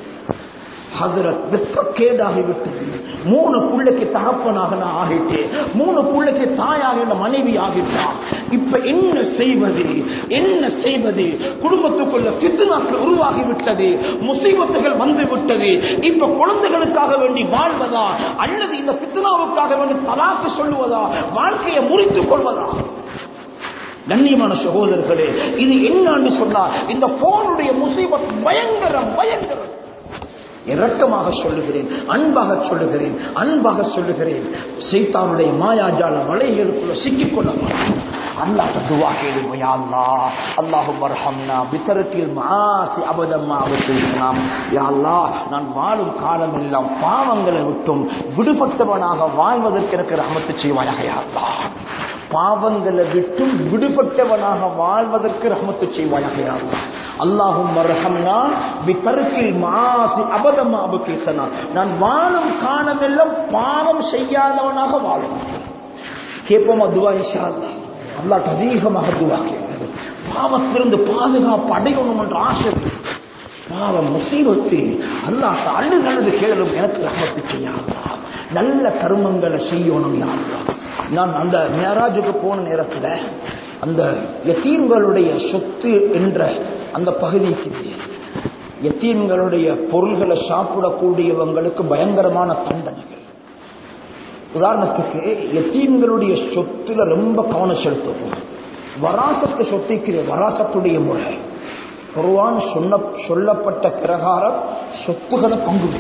ஹதரத் வெப்பக்கேடாகி விட்டது மூணு பிள்ளைக்கு தகப்பனாக நான் ஆகிட்டேன் மூணு பிள்ளைக்கு தாயாக என் மனைவி ஆகிட்டான் இப்ப என்ன செய்வது என்ன செய்வது குடும்பத்துக்குள்ள பித்துனாக்கள் உருவாகி விட்டது முசீபத்துகள் வந்து விட்டது இப்ப குழந்தைகளுக்காக வேண்டி வாழ்வதா அல்லது இந்த பித்துனாவுக்காக வேண்டி தலாக்கு சொல்லுவதா வாழ்க்கையை முறித்துக் கொள்வதா கண்ணியமான சகோதரர்களே இது என்னன்னு சொன்னா இந்த போனுடைய முசீபத் பயங்கரம் பயங்கரம் இரக்கமாக சொல்லுகிறேன் அன்பாக சொல்லுகிறேன் அன்பாக சொல்லுகிறேன் சைத்தானுடைய மாயாஜால வலைகளுக்குள்ள சிக்கிக்கொள்ள அல்லாஹ் துவா கேளுங்க யா அல்லாஹ் அல்லாஹும் வர்ஹம்னா பிதரத்தில் மாசி அபதம்மா அவற்றிருக்கலாம் யா அல்லாஹ் நான் வாழும் காலம் எல்லாம் பாவங்களை விட்டும் விடுபட்டவனாக வாழ்வதற்கு எனக்கு ரஹமத்து செய்வாயாக யா அல்லாஹ் பாவங்களை விட்டும் விடுபட்டவனாக வாழ்வதற்கு ரஹமத்து செய்வாயாக யா அல்லாஹ் அல்லாஹும் வர்ஹம்னா பிதரத்தில் மாசி அபதம்மா அபுகீசனா நான் வாழும் காலமெல்லாம் பாவம் செய்யாதவனாக வாழும் கேட்போமா துவா இன்ஷா அல்லாஹ் அல்லாஹ் அதிகமாக துவா கேட்கிறது பாவத்திலிருந்து பாதுகாப்பு அடையணும் என்ற ஆசை பாவம் முசீபத்து அல்லாஹ் அழுது அழுது கேளும் எனக்கு ரஹமத்து செய்ய அல்லாஹ் நல்ல கருமங்களை செய்யணும் யாருலாம் நான் அந்த மேராஜுக்கு போன நேரத்தில் அந்த எத்தீம்களுடைய சொத்து என்ற அந்த பகுதிக்கு எத்தீம்களுடைய பொருள்களை சாப்பிடக்கூடியவங்களுக்கு பயங்கரமான தண்டனைகள் உதாரணத்துக்கு எத்தீம்களுடைய சொத்துல ரொம்ப கவனம் செலுத்தவும் வராசத்து சொத்திக்கிற வராசத்துடைய முறை குருவான் சொன்ன சொல்லப்பட்ட பிரகாரம் சொத்துக்களை பங்கு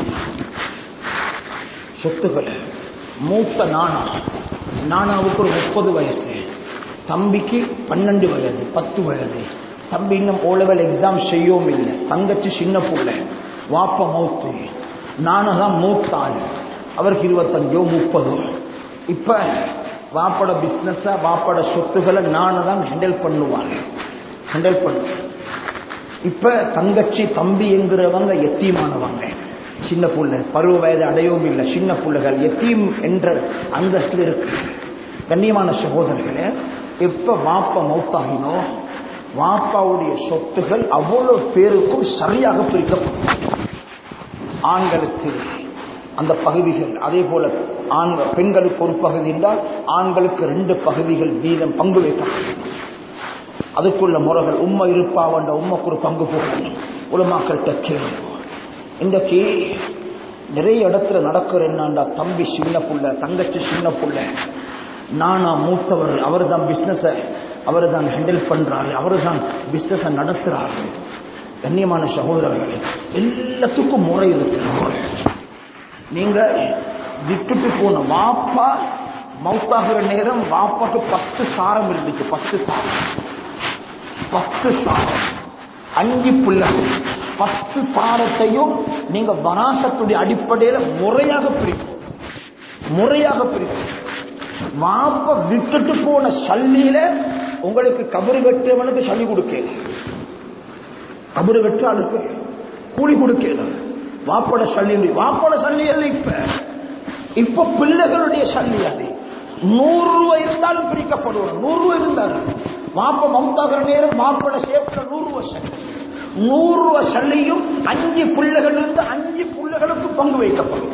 சொத்துக்களை மூத்த நானா நானாவுக்கு ஒரு முப்பது வயசு தம்பிக்கு பன்னெண்டு வயது பத்து வயது தம்பி இன்னும் ஓலவல் எக்ஸாம் செய்யவும் இல்லை தங்கச்சி சின்ன புள்ள வாப்ப மூத்து நானு தான் மூத்தாள் அவருக்கு இருபத்தஞ்சோ முப்பதோ இப்ப வாப்பட பிசினஸ வாப்பட சொத்துக்களை நானு தான் ஹேண்டில் பண்ணுவாங்க ஹேண்டில் பண்ணு இப்ப தங்கச்சி தம்பி என்கிறவங்க எத்தியமானவங்க சின்ன புள்ள பருவ வயது அடையவும் இல்லை சின்ன புள்ளைகள் எத்தீம் என்ற அந்தஸ்தில் இருக்கு கண்ணியமான சகோதரர்களே எப்ப வாப்பா மௌத்தாகினோ வாப்பாவுடைய சொத்துகள் அவ்வளவு பேருக்கும் சரியாக பிரிக்கப்படும் ஆண்களுக்கு அந்த பகுதிகள் அதே போல ஆண்கள் பெண்களுக்கு ஒரு பகுதி என்றால் ஆண்களுக்கு ரெண்டு பகுதிகள் வீதம் பங்கு வைக்கப்படும் அதுக்குள்ள முறைகள் உண்மை இருப்பாவண்ட உண்மைக்கு ஒரு பங்கு போகணும் உலமாக்கள்கிட்ட கேள்வி இன்றைக்கு நிறைய இடத்துல நடக்கிற என்னண்டா தம்பி சின்ன புள்ள தங்கச்சி சின்ன புள்ள நானா மூத்தவர் அவர் தான் பிசினஸ அவர் தான் ஹேண்டில் பண்றாரு அவர் தான் பிசினஸ நடத்துறாரு கண்ணியமான சகோதரர்களே எல்லாத்துக்கும் முறை இருக்கு நீங்க விட்டுட்டு போன வாப்பா மவுத்தாகிற நேரம் வாப்பாக்கு பத்து சாரம் இருந்துச்சு பத்து சாரம் பத்து சாரம் அஞ்சு பிள்ளைகள் பத்து சாரத்தையும் நீங்க வராசத்துடைய அடிப்படையில முறையாக பிரிக்கும் முறையாக பிரிக்கும் வாப்ப விட்டுட்டு போன சல்லியில உங்களுக்கு கபரு வெட்டுறவனுக்கு சல்லி கொடுக்க கபரு வெற்றாளுக்கு கூலி கொடுக்கல வாப்பட சல்லி வாப்பட சல்லி அல்ல இப்ப இப்ப பிள்ளைகளுடைய சல்லி அது நூறு ரூபாய் இருந்தாலும் பிரிக்கப்படும் நூறு ரூபாய் இருந்தாலும் மாப்ப மம்தாகிற நேரம் மாப்பட சேர்க்கிற நூறு ரூபாய் சல்லி நூறு ரூபாய் சல்லியும் அஞ்சு பிள்ளைகள் இருந்து அஞ்சு பிள்ளைகளுக்கு பங்கு வைக்கப்படும்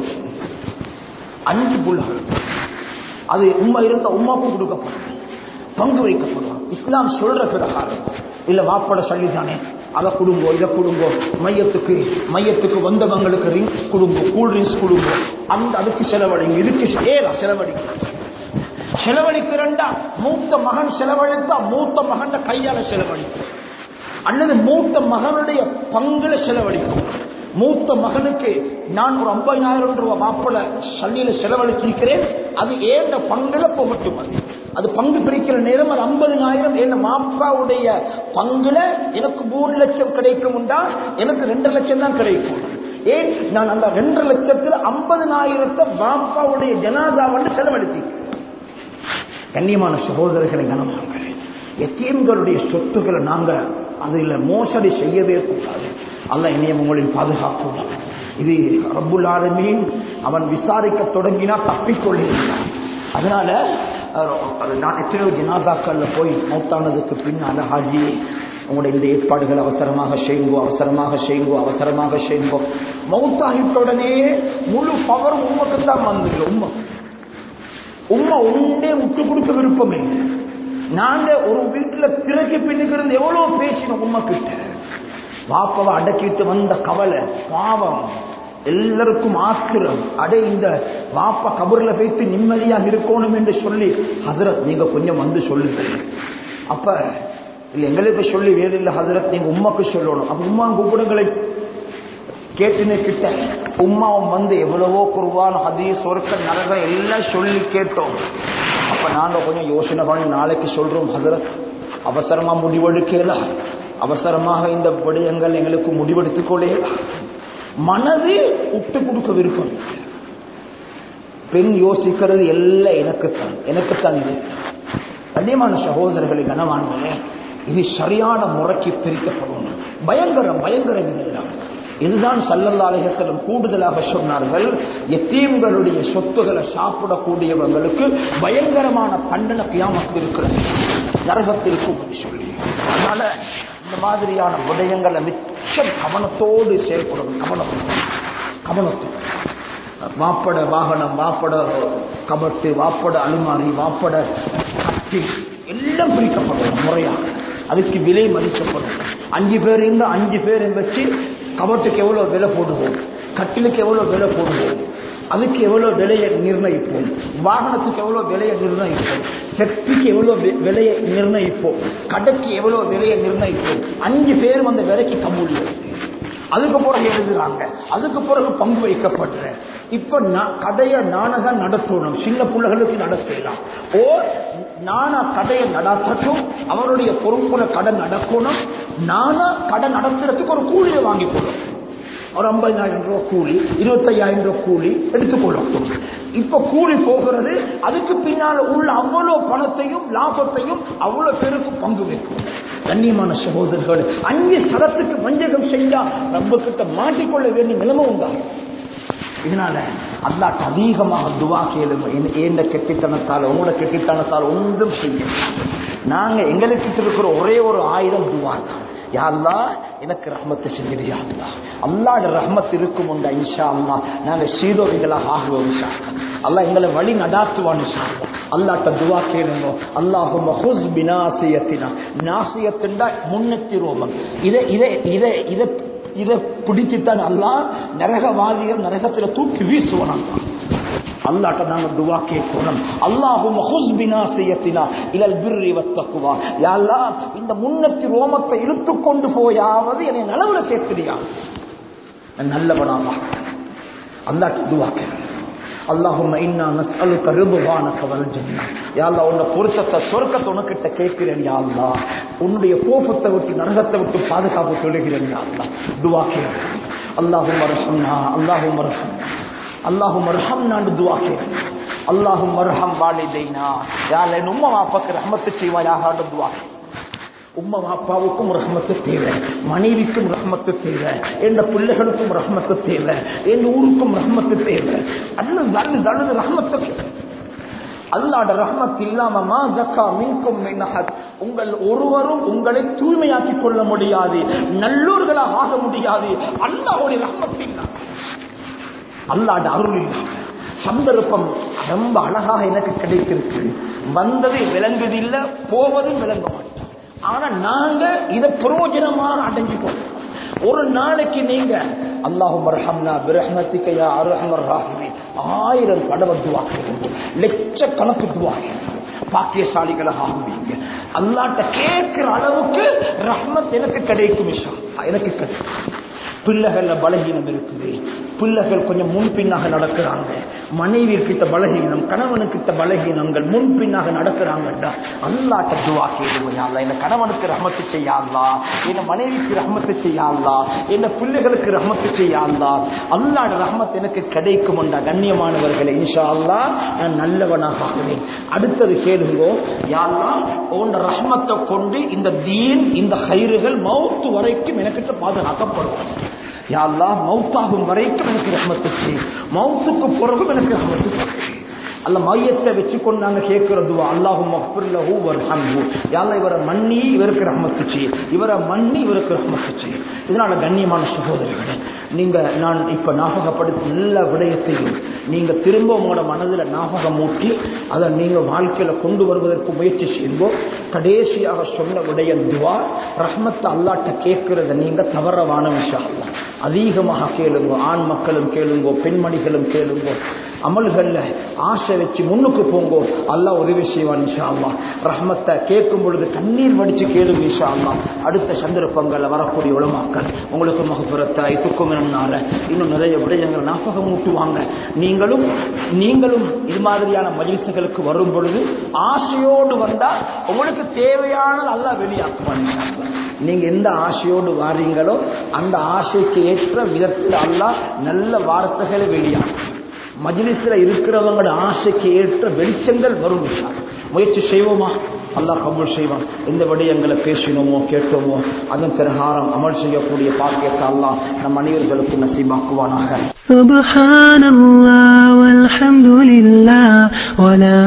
அஞ்சு பிள்ளைகள் அது உண்மை இருந்த உமாக்கும் கொடுக்கப்படும் பங்கு வைக்கப்படும் இஸ்லாம் சொல்ற பிரகாரம் இல்ல வாப்பட சல்லி தானே அதை கொடுங்கோ இதை கொடுங்கோ மையத்துக்கு மையத்துக்கு வந்தவங்களுக்கு ரிங்ஸ் கொடுங்கோ கூல் ட்ரிங்க்ஸ் கொடுங்கோ அந்த அதுக்கு செலவழிங்க இதுக்கு ஏலா செலவழிங்க செலவழிக்கிறண்டா மூத்த மகன் செலவழித்தா மூத்த மகன் கையால செலவழிக்கும் அல்லது மூத்த மகனுடைய பங்குல செலவழிக்கும் மூத்த மகனுக்கு நான் ஒரு ஐம்பதாயிரம் ரூபாய் மாப்பிள சல்லியில செலவழிச்சிருக்கிறேன் அது ஏண்ட பங்குல போகட்டும் அது அது பங்கு பிரிக்கிற நேரம் அது ஐம்பதுனாயிரம் என்ன மாப்பாவுடைய பங்குல எனக்கு மூணு லட்சம் கிடைக்கும் எனக்கு ரெண்டு லட்சம் தான் கிடைக்கும் ஏன் நான் அந்த ரெண்டு லட்சத்துல ஐம்பதுனாயிரத்தை மாப்பாவுடைய ஜனாதா வந்து செலவழித்தேன் கண்ணியமான சகோதரர்களை கனமாக எத்தீம்களுடைய சொத்துக்களை நாங்க அதில் மோசடி செய்யவே கூடாது அல்ல இனியம் உங்களின் பாதுகாப்பு இது ரப்புல் ஆலமீன் அவன் விசாரிக்க தொடங்கினா தப்பிக்கொள்கிறான் அதனால நான் எத்தனையோ ஜனாதாக்கள்ல போய் மௌத்தானதுக்கு பின்னால ஹாஜி உங்களுடைய இந்த ஏற்பாடுகள் அவசரமாக செய்யுங்கோ அவசரமாக செய்யுங்கோ அவசரமாக செய்யுங்கோ மௌத்தாகிட்டோடனே முழு பவர் உண்மைக்கு தான் வந்துருக்கு உண்மை உண்மை ஒன்றே விட்டு கொடுக்க விருப்பம் இல்லை நாங்க ஒரு வீட்டுல திரைக்கு பின்னுக்கு இருந்து எவ்வளவு பேசினோம் உண்மை கிட்ட வாப்பவை அடக்கிட்டு வந்த கவலை பாவம் எல்லாருக்கும் ஆத்திரம் அடே இந்த வாப்பா கபர்ல வைத்து நிம்மதியாக இருக்கணும் என்று சொல்லி ஹதரத் நீங்க கொஞ்சம் வந்து சொல்லுங்க அப்ப இல்ல எங்களுக்கு சொல்லி வேறு இல்லை ஹதரத் நீங்க உமாக்கு சொல்லணும் அப்ப உமா கூப்பிடுங்களை கேட்டுன்னு கிட்ட உமாவும் வந்து எவ்வளவோ குருவான் ஹதீஸ் சொர்க்க நரகம் எல்லாம் சொல்லி கேட்டோம் அப்ப நாங்க கொஞ்சம் யோசனை பண்ணி நாளைக்கு சொல்றோம் ஹதரத் அவசரமா முடிவெடுக்கல அவசரமாக இந்த விடயங்கள் எங்களுக்கு முடிவெடுத்துக் கொள்ளலாம் மனது விட்டு கொடுக்க விருப்பம் பெண் யோசிக்கிறது எல்லாம் எனக்குத்தான் எனக்குத்தான் இது கண்ணியமான சகோதரர்களை கனவான்களே இது சரியான முறைக்கு பிரிக்கப்படும் பயங்கரம் பயங்கரம் இதெல்லாம் இதுதான் சல்லல்லாலயத்திலும் கூடுதலாக சொன்னார்கள் எத்தீம்களுடைய சொத்துக்களை சாப்பிடக்கூடியவங்களுக்கு பயங்கரமான தண்டனை கியாமத்து இருக்கிறது நரகத்திற்கும் சொல்லி அதனால இந்த மாதிரியான விடயங்களை மிச்சம் கவனத்தோடு செயல்படும் கவனம் கவனத்தோடு வாப்பட வாகனம் வாப்பட கபட்டு வாப்பட அலுமாரி வாப்பட கட்டி எல்லாம் பிரிக்கப்படும் முறையாக அதுக்கு விலை மதிக்கப்படும் அஞ்சு பேர் இருந்தால் அஞ்சு பேரை வச்சு கபட்டுக்கு எவ்வளோ விலை போடுவோம் கட்டிலுக்கு எவ்வளோ விலை போடுவோம் அதுக்கு எவ்வளோ விலையை நிர்ணயிப்போம் வாகனத்துக்கு எவ்வளோ விலையை நிர்ணயிப்போம் ஃபேக்டரிக்கு எவ்வளோ வி- விலையை நிர்ணயிப்போம் கடைக்கு எவ்வளோ விலையை நிர்ணயிப்போம் அஞ்சு பேரும் அந்த விலைக்கு கம்முடியும் அதுக்கு பிறகு எழுதுறாங்க அதுக்கு பிறகு பங்கு வைக்கப்படுற இப்ப நான் கடையை நானதான் நடத்தணும் சின்ன பிள்ளைகளுக்கு நடத்தலாம் ஓ நானா கடையை நடத்தட்டும் அவருடைய பொறுப்புல கடை நடக்கணும் நானா கடை நடத்துறதுக்கு ஒரு கூலியை வாங்கி கொள்ளும் ஒரு ஐம்பதாயிரம் ரூபாய் கூலி இருபத்தையாயிரம் ரூபாய் கூலி எடுத்துக்கொள்ளும் இப்ப கூலி போகிறது அதுக்கு பின்னால உள்ள அவ்வளவு பணத்தையும் லாபத்தையும் அவ்வளவு பேருக்கு பங்கு வைக்கும் கண்ணியமான சகோதரர்கள் அஞ்சு சரத்துக்கு வஞ்சகம் செஞ்சா நம்ம கிட்ட மாட்டிக்கொள்ள வேண்டிய நிலைமை உண்டாகும் இதனால அல்லாட்ட அதிகமாக துவா கேளுங்க ஏந்த கெட்டித்தனத்தால் உங்களோட கெட்டித்தனத்தால் ஒன்றும் செய்ய நாங்க எங்களுக்கு இருக்கிற ஒரே ஒரு ஆயுதம் துவா தான் யாழ்லா எனக்கு ரஹ்மத்தை செஞ்சிருயா அல்லா அல்லாட ரஹ்மத் இருக்கும் உண்டா இன்ஷா அல்லா நாங்க சீதோவிகளாக ஆகுவோம் இன்ஷா அல்லா எங்களை வழி நடாத்துவான் இன்ஷா அல்லா அல்லாட்ட துவா கேளுங்க அல்லாஹும் ஹுஸ் பினாசியத்தினா நாசியத்தின்டா முன்னெத்தி ரோமம் இதை இதை இதை இதை இதை பிடிச்சுத்தான் அல்லா நரகவாதிகள் நரகத்துல தூக்கி வீசுவான் அல்லாட்ட நாங்க துவா கேட்கணும் அல்லாஹும் ஹுஸ்பினா செய்யத்தினா இலல் பிர்ரி வத்தக்குவா யாழ்லா இந்த முன்னத்தி ரோமத்தை இழுத்து கொண்டு போயாவது என்னை நலவுல சேர்த்துறியா நான் நல்லவனாமா அல்லாட்ட துவா கேட்கணும் அல்லாஹும் இன்னா நஸ்அலுக ரிதுவானக வல் ஜன்னah யா அல்லாஹ் உன்னை பொருத்தத்தை சொர்க்கத்தை உனக்கிட்ட கேட்கிறேன் யா அல்லாஹ் உன்னுடைய கோபத்தை விட்டு நரகத்தை விட்டு பாதுகாப்பு சொல்லுகிறேன் யா அல்லாஹ் துவா கேட்கிறேன் அல்லாஹும் அரஹம்னா அல்லாஹும் அரஹம்னா அல்லாஹும் அரஹம்னான்னு துவா கேட்கிறேன் அல்லாஹும் அரஹம் வாலிதைனா யா அல்லாஹ் என் உம்மா வாப்பாக்கு ரஹ்மத்து செய்வாயாகான்னு துவா கேட்கிறேன் உம்மா பாப்பாவுக்கும் ரஹ்மத்து தேவை மனைவிக்கும் ரஹ்மத்து தேவை எந்த பிள்ளைகளுக்கும் ரஹ்மத்து தேவை என் ஊருக்கும் ரஹ்மத்து தேவை அண்ணன் தள்ளு தள்ளு ரஹ்மத்து அல்லாட ரஹ்மத் இல்லாம மா ஜக்கா மின்கும் மின் அஹத். உங்கள் ஒருவரும் உங்களை தூய்மையாக்கிக் கொள்ள முடியாது நல்லூர்களாக ஆக முடியாது அல்லாஹ்வுடைய ரஹ்மத் இல்லாம அல்லாட அருள் இல்லாம சந்தர்ப்பம் ரொம்ப அழகாக எனக்கு கிடைத்திருக்கு வந்தது விளங்குதில்லை போவதும் விளங்க மாட்டோம் ஆனா நாங்க இதை பிரயோஜனமாக அடைஞ்சுக்கோம் ஒரு நாளைக்கு நீங்க அல்லாஹும் ரஹம்னா பிரஹ்மத்திக யா அர்ஹமர் ராஹிமீன் ஆயிரம் தடவை துவா கேளுங்க லட்சக்கணக்கு துவா கேளுங்க பாக்கியசாலிகளாக ஆகுவீங்க அல்லாட்ட கேட்கிற அளவுக்கு ரஹ்மத் எனக்கு கிடைக்கும் இஷா எனக்கு கிடைக்கும் பிள்ளைகள்ல பலகீனம் இருக்குது பிள்ளைகள் கொஞ்சம் முன்பின்னாக நடக்கிறாங்க மனைவி கிட்ட பலகீனம் கணவனுக்கிட்ட பலகீனங்கள் முன்பின்னாக நடக்கிறாங்கடா அல்லாட்ட துவா கேளுவையா என்ன கணவனுக்கு ரஹமத்து செய்யாதா என்ன மனைவிக்கு ரஹமத்து செய்யாதா என்ன பிள்ளைகளுக்கு ரஹமத்து செய்யாதா அல்லாட ரஹமத் எனக்கு கிடைக்கும்டா கண்ணியமானவர்களே இன்ஷா அல்லா நான் நல்லவனாக ஆகுவேன் அடுத்தது கேளுங்கோ யாழ்லா உன் ரஹமத்தை கொண்டு இந்த தீன் இந்த கயிறுகள் மௌத்து வரைக்கும் எனக்கிட்ட பாதுகாக்கப்படும் யாழ்லா மௌத்தாகும் வரைக்கும் எனக்கு ரஹமத்து செய் மௌத்துக்கு பிறகும் எனக்கு ரஹமத்து செய் அல்ல மையத்தை வச்சு கொண்டு நாங்க கேட்கிறது அல்லாஹும் மஃபிர்லஹு வர்ஹம்ஹு யாழ்லா இவரை மன்னி இவருக்கு ரஹமத்து செய் இவரை மன்னி இவருக்கு ரஹமத்து செய் இதனால கண்ணியமான சகோதரர்களே நீங்க நான் இப்ப ஞாபகப்படுத்த எல்லா விடயத்தையும் நீங்க திரும்ப உங்களோட மனதில் ஞாபகம் மூட்டி அதை நீங்க வாழ்க்கையில கொண்டு வருவதற்கு முயற்சி செய்யுங்கோ கடைசியாக சொன்ன விடயம் துவா ரஹ்மத்தை அல்லாட்ட கேட்கிறத நீங்க தவறவான விஷயம் அல்ல அதிகமாக கேளுங்க ஆண் மக்களும் கேளுங்கோ பெண்மணிகளும் கேளுங்கோ அமல்கள்ல ஆசை வச்சு முன்னுக்கு போங்கோ அல்லாஹ் உதவி செய்வான் இன்ஷா அல்லா ரஹ்மத்தை கேட்கும் பொழுது கண்ணீர் வடிச்சு கேளுங்க இன்ஷா அல்லா அடுத்த சந்தர்ப்பங்கள்ல வரக்கூடிய உலமாக்கள் உங்களுக்கு மகபுரத்தை துக்கும் நாள இன்னும் நிறைய விடயங்கள் ஞாபகம் ஊட்டுவாங்க நீங்களும் நீங்களும் இது மாதிரியான மகிழ்ச்சிகளுக்கு வரும் பொழுது ஆசையோடு வந்தா உங்களுக்கு தேவையானது அல்லாஹ் வெளியாக்குவான் இன்ஷா அல்லாஹ். நீங்க எந்த ஆசையோடு வாரீங்களோ அந்த ஆசைக்கு ஏற்ற விதத்தில் அல்லாஹ் நல்ல வார்த்தைகளை வெளியாகும் மஜ்லிஸ்ல இருக்கிறவங்களோட ஆசைக்கு ஏற்ற வெளிச்சங்கள் வரும் இன்ஷா அல்லாஹ். முயற்சி செய்வோமா அல்லாஹ் கபூல் செய்வான் எந்த விடயங்களை பேசினோமோ கேட்டோமோ அதன் பிரகாரம் அமல் செய்யக்கூடிய பாக்கியத்தை அல்லாஹ் நம் அனைவர்களுக்கு நசீபாக்குவானாக سبحان الله والحمد لله ولا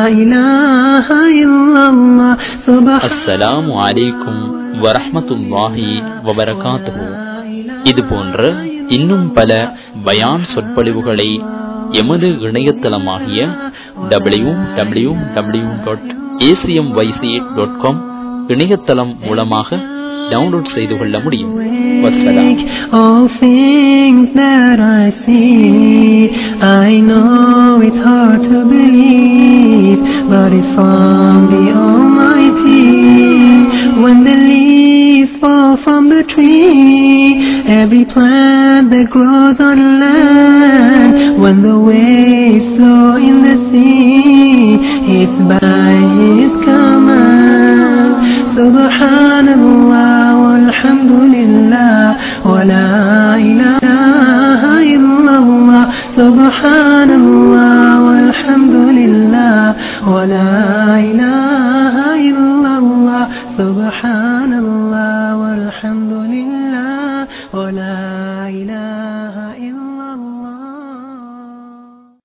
إله إلا الله سبحان அஸ்ஸலாமு அலைக்கும் வரஹ்மத்துல்லாஹி வபரகாத்துஹு இது போன்ற இன்னும் பல பயான் சொற்பொழிவுகளை எமது இணையதளமாகிய W W W dot ACM YC dot com இணையதளம் மூலமாக டவுன்லோட் செய்து கொள்ள முடியும் வசலாம் All things that I see, I know it's hard to believe, but it's from the Almighty. When the leaves fall from the tree, every plant that grows on land, when the waves flow in the sea, it's by His command. Subhanallah walhamdulillah wa la ilaha illallah. Subhanallah walhamdulillah wa la ilaha illallah. Subhanallah walhamdulillah wa la ilaha